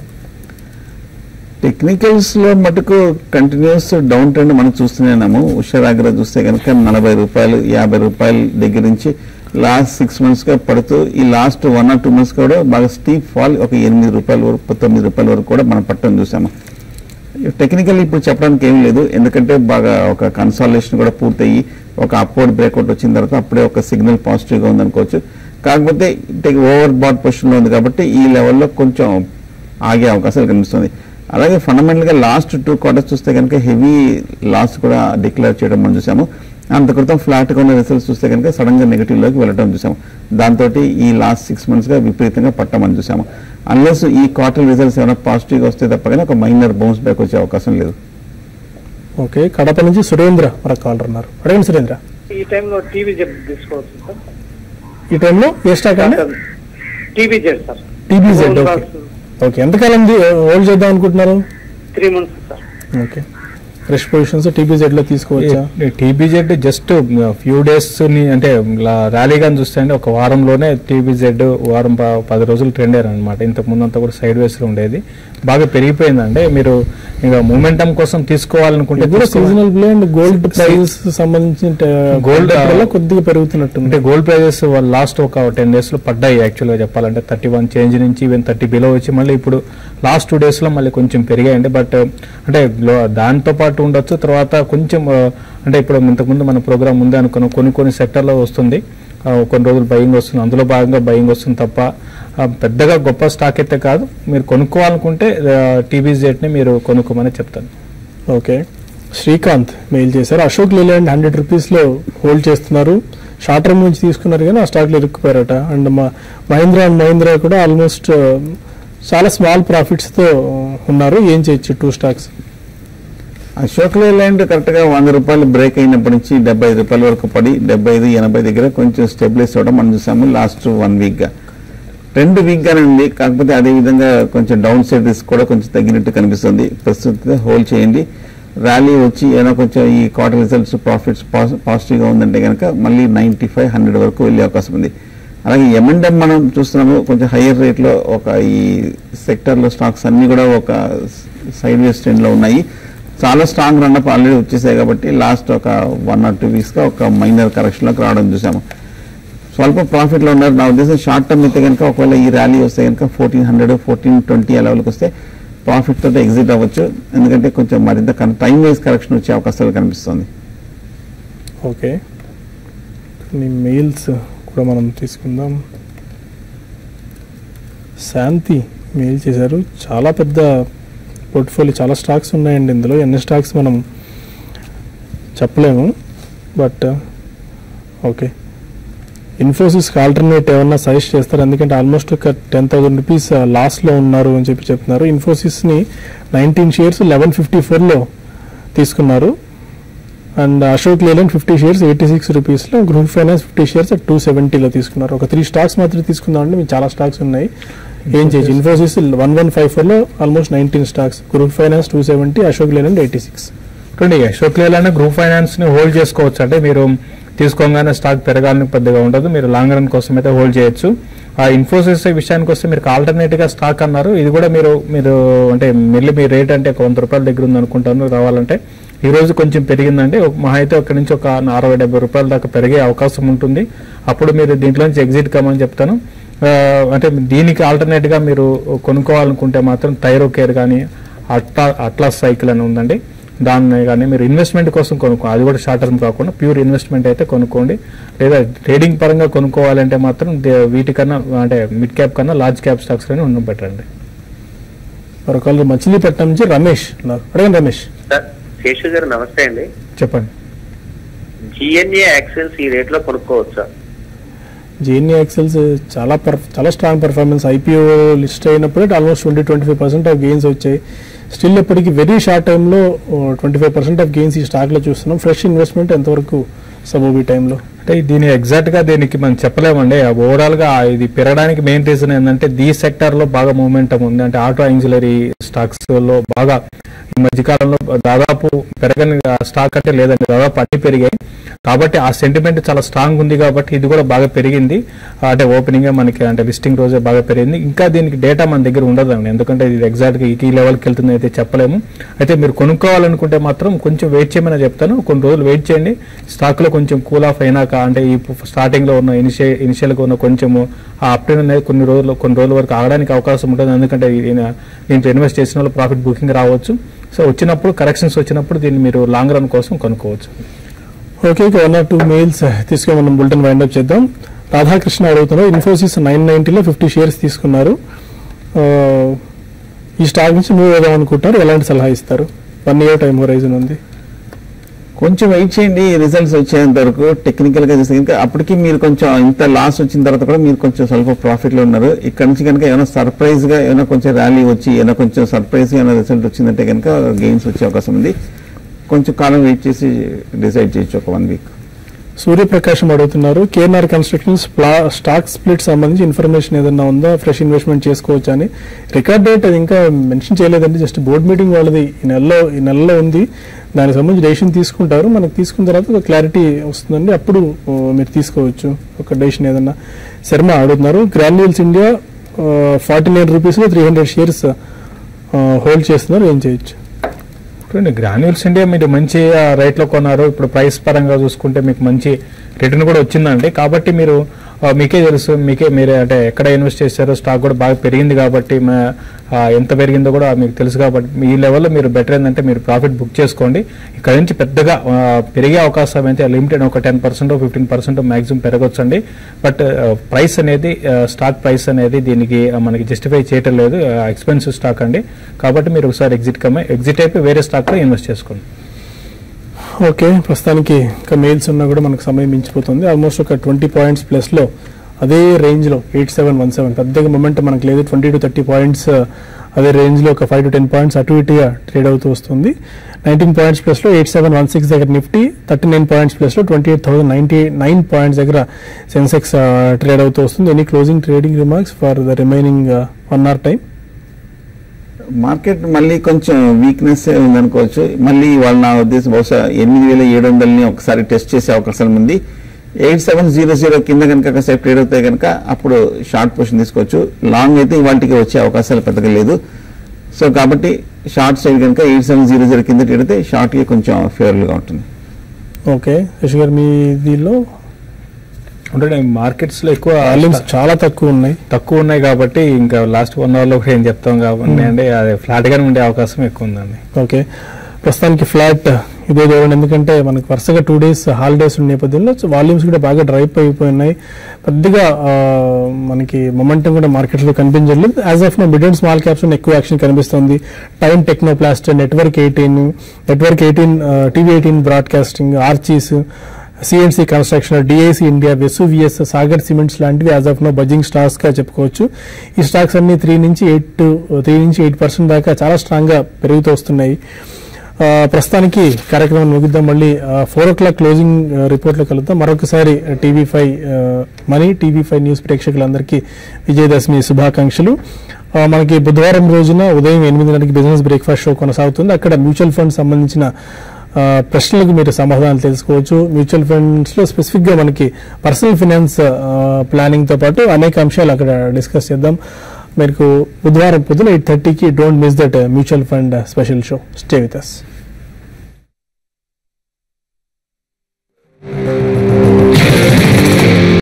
టెక్నికల్స్ లో మటుకు కంటిన్యూస్ డౌన్ ట్రెండ్ మనం చూస్తున్నాము ఉషారాగ్ర చూస్తే కనుక నలభై రూపాయలు యాభై రూపాయల దగ్గర నుంచి లాస్ట్ సిక్స్ మంత్స్ గా పడుతూ ఈ last one or two months కూడా బాగా స్టీప్ ఫాల్ ఒక ఎనిమిది రూపాయల వరకు తొమ్మిది రూపాయల వరకు కూడా మనం పట్టడం చూసాము టెక్నికల్ ఇప్పుడు చెప్పడానికి ఏం లేదు ఎందుకంటే బాగా ఒక కన్సాలేషన్ కూడా పూర్తయి ఒక అప్వర్డ్ బ్రేక్అవుట్ వచ్చిన తర్వాత అప్పుడే ఒక సిగ్నల్ పాజిటివ్ గా ఉందనుకోవచ్చు కాకపోతే ఓవర్ బాట్ పొజిషన్ లో ఉంది కాబట్టి ఈ లెవెల్లో కొంచెం ఆగే అవకాశాలు కనిపిస్తుంది అలాగే ఫండమెంటల్ గా లాస్ట్ టూ క్వార్టర్స్ చూస్తే కనుక హెవీ లాస్ కూడా డిక్లేర్ చేయడం మనం చూసాము అంత క్రితం ఫ్లాట్ గా ఉన్న రిజల్ట్స్ చూస్తే కనుక సడన్ గా నెగిటివ్ లోకి వెళ్ళడం చూసాము దాంతో ఈ లాస్ట్ సిక్స్ మంత్స్ గా విపరీతంగా పట్టమని చూసాము అన్లెస్ ఈ క్వార్టర్ రిజల్ట్స్ ఏమైనా పాజిటివ్ గా వస్తే తప్ప కానీ ఒక మైనర్ బౌన్స్ బ్యాక్ వచ్చే అవకాశం లేదు ఓకే కడప నుంచి సురేంద్ర మరొక కాలర్ ఉన్నారు అడగండి సురేంద్ర ఈ టైంలో టీవీ జెడ్ తీసుకోవచ్చు సార్ ఈ టైంలో ఏ స్టాక్ అండి TV Z sir TBZ okay okay ఎంతకాలం హోల్డ్ చేద్దాం అనుకుంటున్నారు three months sir okay fresh positions TBZ లో తీసుకోవచ్చా టీబీజెడ్ జస్ట్ ఫ్యూ డేస్ ని అంటే ర్యాలీగా చూస్తే అండి ఒక వారంలోనే టీబీజెడ్ వారం ప- పది రోజులు ట్రెండ్ అయ్యారు అనమాట ఇంతకు ముందు అంతా కూడా సైడ్ వేస్ లో ఉండేది బాగా పెరిగిపోయిందండి మీరు ఇంకా మూమెంటం కోసం తీసుకోవాలనుకుంటే ఇది కూడా తీసుకోవాలి. Seasonal play and gold price సంబంధించిన గోల్డ్ గోల్డ్ వల్ల కొద్దిగా పెరుగుతున్నట్టుంది అంటే గోల్డ్ ప్రైజెస్ లాస్ట్ ఒక టెన్ డేస్ లో పడ్డాయి యాక్చువల్ గా చెప్పాలంటే థర్టీ వన్ చేంజ్ నుంచి ఈవెన్ థర్టీ బిలో వచ్చి మళ్ళీ ఇప్పుడు లాస్ట్ టూ డేస్ లో మళ్ళీ కొంచెం పెరిగాయండి బట్ అంటే లో- దాంతో పాటు ఉండొచ్చు తర్వాత కొంచెం ఆ, అంటే ఇప్పుడు ఇంతకుముందు మన ప్రోగ్రామ్ ముందే అనుకున్నాం కొన్ని కొన్ని సెక్టర్ లో వస్తుంది ఆ, కొన్ని రోజులు బయింగ్ వస్తుంది అందులో భాగంగా బయింగ్ వస్తుంది తప్ప ఆ, పెద్దగా గొప్ప స్టాక్ అయితే కాదు మీరు కొనుక్కోవాలనుకుంటే టీవీజెట్ని మీరు కొనుక్కోమని చెప్తాను ఓకే శ్రీకాంత్ మెయిల్ చేశారు అశోక్ లేలాండ్ హండ్రెడ్ రూపీస్లో హోల్డ్ చేస్తున్నారు షార్ట్ టర్మ్ నుంచి తీసుకున్నారు కానీ ఆ స్టాక్లో ఇరుక్కుపోయారట అండ్ మా మహీంద్రా అండ్ మహీంద్రా కూడా ఆల్మోస్ట్ చాలా స్మాల్ ప్రాఫిట్స్తో ఉన్నారు ఏం చేయొచ్చు two stocks Ashok Leyland correct గా వంద రూపాయలు బ్రేక్ అయినప్పటి నుంచి డెబ్బై ఐదు రూపాయల వరకు పడి డెబ్బై ఐదు ఎనభై దగ్గర కొంచెం స్టెబిలైజ్ అవ్వడం మనం చూసాము లాస్ట్ వన్ వీక్ గా రెండు వీక్ గానే ఉంది కాకపోతే అదే విధంగా కొంచెం డౌన్ సైడ్ రిస్క్ కూడా కొంచెం తగ్గినట్టు కనిపిస్తుంది ప్రస్తుతం హోల్డ్ చేయండి ర్యాలీ వచ్చి ఏమైనా కొంచెం ఈ క్వార్టర్ రిజల్ట్స్ ప్రాఫిట్స్ పాజిటివ్ గా ఉందంటే కనుక మళ్ళీ నైన్టీ ఫైవ్ హండ్రెడ్ వరకు వెళ్ళే అవకాశం ఉంది అలాగే ఎంఎండ్ఎం మనం చూస్తున్నాము కొంచెం హయ్యర్ రేట్ లో ఒక ఈ సెక్టర్ లో స్టాక్స్ అన్ని కూడా ఒక సైడ్ వేస్ ట్రెండ్ లో ఉన్నాయి చాలా స్ట్రాంగ్ రన్అప్ ఆల్రెడీ వచ్చేసాయి కాబట్టి లాస్ట్ ఒక వన్ ఆర్ టూ వీక్స్ గా ఒక మైనర్ కరెక్షన్ లోకి రావడం చూసాము స్వల్ప ప్రాఫిట్ లో ఉన్నారు నా ఉద్దేశం షార్ట్ టర్మ్ అయితే కనుక ఒకవేళ ఈ ర్యాలీ వస్తే కనుక ఫోర్టీన్ హండ్రెడ్ ఫోర్టీన్ ట్వంటీ ఆ లెవెల్కి వస్తే ప్రాఫిట్ తోటి ఎగ్జిట్ అవ్వచ్చు ఎందుకంటే కొంచెం మరింత టైం వైజ్ కరెక్షన్ వచ్చే అవకాశాలు కనిపిస్తుంది ఓకే మీ మెయిల్స్ కూడా మనం తీసుకుందాం శాంతి మెయిల్ చేశారు చాలా పెద్ద పోర్ట్ఫోలియో చాలా స్టాక్స్ ఉన్నాయండి ఇందులో ఎన్ని స్టాక్స్ మనం చెప్పలేము బట్ ఓకే ఇన్ఫోసిస్కి ఆల్టర్నేట్ ఏమన్నా సజెస్ట్ చేస్తారు ఎందుకంటే ఆల్మోస్ట్ ఒక టెన్ థౌసండ్ రూపీస్ లాస్లో ఉన్నారు అని చెప్పి చెప్తున్నారు ఇన్ఫోసిస్ని నైన్టీన్ షేర్స్ లెవెన్ ఫిఫ్టీ ఫోర్లో తీసుకున్నారు and Ashok Leyland fifty shares eighty six రూపీస్లో group finance fifty shares two సెవెంటీలో తీసుకున్నారు ఒక త్రీ స్టాక్స్ మాత్రం తీసుకుందాం అంటే మీకు చాలా స్టాక్స్ ఉన్నాయి ఏం చేయొచ్చు ఇన్ఫోసిస్ వన్ వన్ ఫైవ్ ఫోర్లో almost nineteen stocks group finance two seventy Ashok Leyland eighty six చూడండి అశోక్ లేలాండ్ గ్రూప్ ఫైనాన్స్ ని హోల్డ్ చేసుకోవచ్చు అంటే మీరు తీసుకోగానే స్టాక్ పెరగాలని పెద్దగా ఉండదు మీరు లాంగ్ రన్ కోసం అయితే హోల్డ్ చేయొచ్చు ఆ ఇన్ఫోసిస్ విషయానికి వస్తే మీరు ఆల్టర్నేట్ గా స్టాక్ అన్నారు ఇది కూడా మీరు మీరు అంటే మళ్ళీ మీ రేట్ అంటే ఒక వంద రూపాయల దగ్గర ఉంది అనుకుంటాను రావాలంటే ఈ రోజు కొంచెం పెరిగిందంటే ఒక మహా అయితే అక్కడి నుంచి ఒక అరవై డెబ్బై రూపాయల దాకా పెరిగే అవకాశం ఉంటుంది అప్పుడు మీరు దీంట్లో నుంచి ఎగ్జిట్ కమ్మని చెప్తాను ఆ, అంటే దీనికి ఆల్టర్నేట్ గా మీరు కొనుక్కోవాలనుకుంటే మాత్రం థైరో కేర్ కానీ అట్లా అట్లాస్ సైకిల్ అని ఉందండి దాన్ని కానీ మీరు ఇన్వెస్ట్మెంట్ కోసం కొనుక్కో అది కూడా షార్ట్ టర్మ్ కాకుండా ప్యూర్ ఇన్వెస్ట్మెంట్ అయితే కొనుక్కోండి లేదా ట్రేడింగ్ పరంగా కొనుక్కోవాలంటే మాత్రం దే- వీటికన్నా అంటే మిడ్ క్యాప్ కన్నా లార్జ్ క్యాప్ స్టాక్స్ కానీ ఉండడం బెటర్ అండి మరొకళ్ళు మచిలీపట్నం నుంచి రమేష్ ఉన్నారు అడగండి రమేష్ సార్ శేషు గారు నమస్తే అండి చెప్పండి జిఎన్ఏ యాక్సెల్స్ ఈ రేట్ లో కొనుక్కోవచ్చా జేఎన్ఏ ఎక్సెల్స్ చాలా పర్ చాలా స్ట్రాంగ్ పర్ఫార్మెన్స్ ఐపీఓ లిస్ట్ అయినప్పుడే almost twenty twenty five percent of gains వచ్చాయి స్టిల్ ఇప్పటికి వెరీ షార్ట్ టైంలో twenty five percent of gains ఈ స్టాక్లో చూస్తున్నాం ఫ్రెష్ ఇన్వెస్ట్మెంట్ ఎంతవరకు సబబ్ ఈ టైంలో అంటే దీని ఎగ్జాక్ట్ గా దీనికి మనం చెప్పలేమండి ఓవరాల్ గా ఇది పెరగడానికి మెయిన్ రీజన్ ఏంటంటే దీ సెక్టర్ లో బాగా మూమెంటం ఉంది అంటే ఆటో ఇంజినరీ స్టాక్స్ లో బాగా ఈ మధ్య కాలంలో దాదాపు పెరగని స్టాక్ అంటే లేదండి దాదాపు అన్ని పెరిగాయి కాబట్టి ఆ సెంటిమెంట్ చాలా స్ట్రాంగ్ ఉంది కాబట్టి ఇది కూడా బాగా పెరిగింది అంటే ఓపెనింగ్ మనకి అంటే లిస్టింగ్ రోజే బాగా పెరిగింది ఇంకా దీనికి డేటా మన దగ్గర ఉండదండి ఎందుకంటే ఇది ఎగ్జాక్ట్ గా ఈ లెవెల్కి వెళ్తుంది అయితే చెప్పలేము అయితే మీరు కొనుక్కోవాలనుకుంటే మాత్రం కొంచెం వెయిట్ చేయమని చెప్తాను కొన్ని రోజులు వెయిట్ చేయండి స్టాక్ లో కొంచెం కూల్ ఆఫ్ అయినాక అంటే ఈ స్టార్టింగ్ లో ఉన్న ఇనిషియల్ ఇనిషియల్ గా ఉన్న కొంచెము ఆ అప్టైన్ అనేది కొన్ని రోజులు కొన్ని రోజుల వరకు ఆగడానికి అవకాశం ఉంటుంది ఎందుకంటే ఈయన దీంట్లో ఇన్వెస్ట్ చేసిన వాళ్ళు ప్రాఫిట్ బుకింగ్ రావచ్చు సో వచ్చినప్పుడు కరెక్షన్స్ వచ్చినప్పుడు దీన్ని మీరు లాంగ్ రన్ కోసం కొనుక్కోవచ్చు ఓకే ఇక వన్ ఆర్ టూ మెయిల్స్ తీసుకొని మనం బులెటిన్ వైండప్ చేద్దాం రాధాకృష్ణ అడుగుతున్నారు ఇన్ఫోసిస్ నైన్ నైన్టీలో ఫిఫ్టీ షేర్స్ తీసుకున్నారు ఆ, ఈ స్టాక్ నుంచి మూవ్ అవుదాం అనుకుంటారు ఎలాంటి సలహా ఇస్తారు వన్ ఇయర్ టైం హోరైజన్ ఉంది కొంచెం వెయిట్ చేయండి రిజల్ట్స్ వచ్చేంత వరకు టెక్నికల్ గా చేస్తే ఇంకా అప్పటికి మీరు కొంచెం ఇంత లాస్ వచ్చిన తర్వాత కూడా మీరు కొంచెం స్వల్ప ప్రాఫిట్ లో ఉన్నారు ఇక్కడ నుంచి కనుక ఏమైనా సర్ప్రైజ్ గా ఏమైనా కొంచెం ర్యాలీ వచ్చి ఏమైనా కొంచెం సర్ప్రైజ్ గా ఏమైనా రిజల్ట్ వచ్చిందంటే కనుక గెయిన్స్ వచ్చే అవకాశం ఉంది కొంచెం కాలం వెయిట్ చేసి డిసైడ్ చేయొచ్చు ఒక వన్ వీక్ సూర్యప్రకాశం అడుగుతున్నారు కేఎన్ఆర్ కన్స్ట్రక్షన్స్ స్టాక్ స్ప్లిట్ సంబంధించి ఇన్ఫర్మేషన్ ఏదన్నా ఉందా ఫ్రెష్ ఇన్వెస్ట్మెంట్ చేసుకోవచ్చు అని రికార్డ్ డేట్ అది ఇంకా మెన్షన్ చేయలేదండి జస్ట్ బోర్డ్ మీటింగ్ వాళ్ళది ఈ నెలలో ఈ నెలలో ఉంది దానికి సంబంధించి డెసిషన్ తీసుకుంటారు మనకు తీసుకున్న తర్వాత ఒక క్లారిటీ వస్తుందండి అప్పుడు ఓ, మీరు తీసుకోవచ్చు ఒక డెసిషన్ ఏదన్నా శర్మ అడుగుతున్నారు గ్రాన్యూల్స్ ఇండియా ఫార్టీ నైన్ రూపీస్లో త్రీ హండ్రెడ్ షేర్స్ హోల్డ్ చేస్తున్నారు ఏం చేయొచ్చు చూడండి గ్రాన్యూల్స్ ఇండియా మీరు మంచి రేట్లో కొన్నారు ఇప్పుడు ప్రైస్ పరంగా చూసుకుంటే మీకు మంచి రిటర్న్ కూడా వచ్చిందండి కాబట్టి మీరు ఆ, మీకే తెలుసు మీకే మీరే అంటే ఎక్కడ ఇన్వెస్ట్ చేశారో స్టాక్ కూడా బాగా పెరిగింది కాబట్టి మా- ఆ, ఎంత పెరిగిందో కూడా మీకు తెలుసు కాబట్టి ఈ లెవెల్లో మీరు బెటర్ ఏంటంటే మీరు ప్రాఫిట్ బుక్ చేసుకోండి ఇక్కడ నుంచి పెద్దగా ఆ, పెరిగే అవకాశం అయితే లిమిటెడ్ ఒక ten percent fifteen percent maximum పెరగొచ్చండి బట్ ప్రైస్ అనేది స్టాక్ ప్రైస్ అనేది దీనికి ఆ, మనకి జస్టిఫై చేయటం లేదు ఎక్స్పెన్సివ్ స్టాక్ అండి కాబట్టి మీరు ఒకసారి ఎగ్జిట్ కమ్మే ఎగ్జిట్ అయిపోయి వేరే స్టాక్లో ఇన్వెస్ట్ చేసుకోండి ఓకే ప్రస్తుతానికి ఇంకా మెయిల్స్ ఉన్నా కూడా మనకు సమయం మించిపోతుంది ఆల్మోస్ట్ ఒక ట్వంటీ పాయింట్స్ ప్లస్లో అదే రేంజ్లో ఎయిట్ సెవెన్ వన్ సెవెన్ పెద్దగా మొమెంట్ మనకు లేదు ట్వంటీ టు థర్టీ పాయింట్స్ అదే రేంజ్లో ఒక ఫైవ్ టు టెన్ పాయింట్స్ అటు ఇటుగా ట్రేడ్ అవుతూ వస్తుంది నైన్టీన్ పాయింట్స్ ప్లస్లో ఎయిట్ సెవెన్ వన్ సిక్స్ దగ్గర నిఫ్టీ థర్టీ నైన్ పాయింట్స్ ప్లస్లో twenty eight thousand ninety nine points దగ్గర సెన్సెక్స్ ట్రేడ్ అవుతూ వస్తుంది any closing trading remarks for the remaining one hour time market మళ్ళీ కొంచెం వీక్నెస్ ఉందనుకోవచ్చు మళ్ళీ వాళ్ళ నా ఉద్దేశం బహుశా ఎనిమిది వేల ఏడు వందలని ఒకసారి టెస్ట్ చేసే అవకాశం ఉంది ఎయిట్ సెవెన్ జీరో జీరో కింద కనుక కాసేపు ట్రేడ్ అవుతాయి కనుక అప్పుడు షార్ట్ పొజిషన్ తీసుకోవచ్చు లాంగ్ అయితే ఇవాళకి వచ్చే అవకాశాలు పెద్దగా లేదు సో కాబట్టి షార్ట్ సైడ్ కనుక ఎయిట్ సెవెన్ జీరో జీరో కింద ట్రేడ్ అయితే షార్ట్కి కొంచెం ఫేవరబుల్గా ఉంటుంది ఓకే శశి గారు మీ దీనిలో అంటే మార్కెట్స్ లో ఎక్కువ వాల్యూమ్స్ చాలా తక్కువ ఉన్నాయి తక్కువ ఉన్నాయి కాబట్టి ఇంకా లాస్ట్ వన్ అవర్ లో కూడా ఏం చెప్తాం కాబట్టి Hmm. అంటే అది ఫ్లాట్ గానే ఉండే అవకాశం ఎక్కువ ఉందండి ఓకే ప్రస్తుతానికి ఫ్లాట్ ఇదే చూడండి ఎందుకంటే మనకు వరుసగా టూ డేస్ హాలిడేస్ ఉన్న నేపథ్యంలో వాల్యూమ్స్ కూడా బాగా డ్రైప్ అయిపోయినాయి పెద్దగా ఆ, మనకి మొమెంటం కూడా మార్కెట్లో కనిపించలేదు as of now mid and small caps ఎక్కువ యాక్షన్ కనిపిస్తుంది time technoplast network eighteen network eighteen TV eighteen broadcasting Archies CNC construction DIC India Vesuvius Sagar cements లాంటివి as of now buzzing stocks గా చెప్పుకోవచ్చు ఈ స్టాక్స్ అన్ని త్రీ నుంచి eight three నుంచి eight percent దాకా చాలా స్ట్రాంగ్ గా పెరుగుతూ వస్తున్నాయి ఆ, ప్రస్తుతానికి కార్యక్రమం ముగిద్దాం మళ్ళీ ఫోర్ ఓ క్లాక్ క్లోజింగ్ రిపోర్ట్లో కలుద్దాం మరొకసారి TV five money TV five news ప్రేక్షకులందరికీ విజయదశమి శుభాకాంక్షలు ఆ, మనకి బుధవారం రోజున ఉదయం ఎనిమిదిన్నరకి బిజినెస్ బ్రేక్ఫాస్ట్ షో కొనసాగుతుంది అక్కడ మ్యూచువల్ ఫండ్ సంబంధించిన ఆ, ప్రశ్నలకు మీరు సమాధానాలు తెలుసుకోవచ్చు మ్యూచువల్ ఫండ్స్ లో స్పెసిఫిక్ గా మనకి పర్సనల్ ఫినాన్స్ ప్లానింగ్ తో పాటు అనేక అంశాలు అక్కడ డిస్కస్ చేద్దాం మీకు బుధవారం పొద్దున ఎయిట్ థర్టీకి don't miss that mutual fund special show stay with us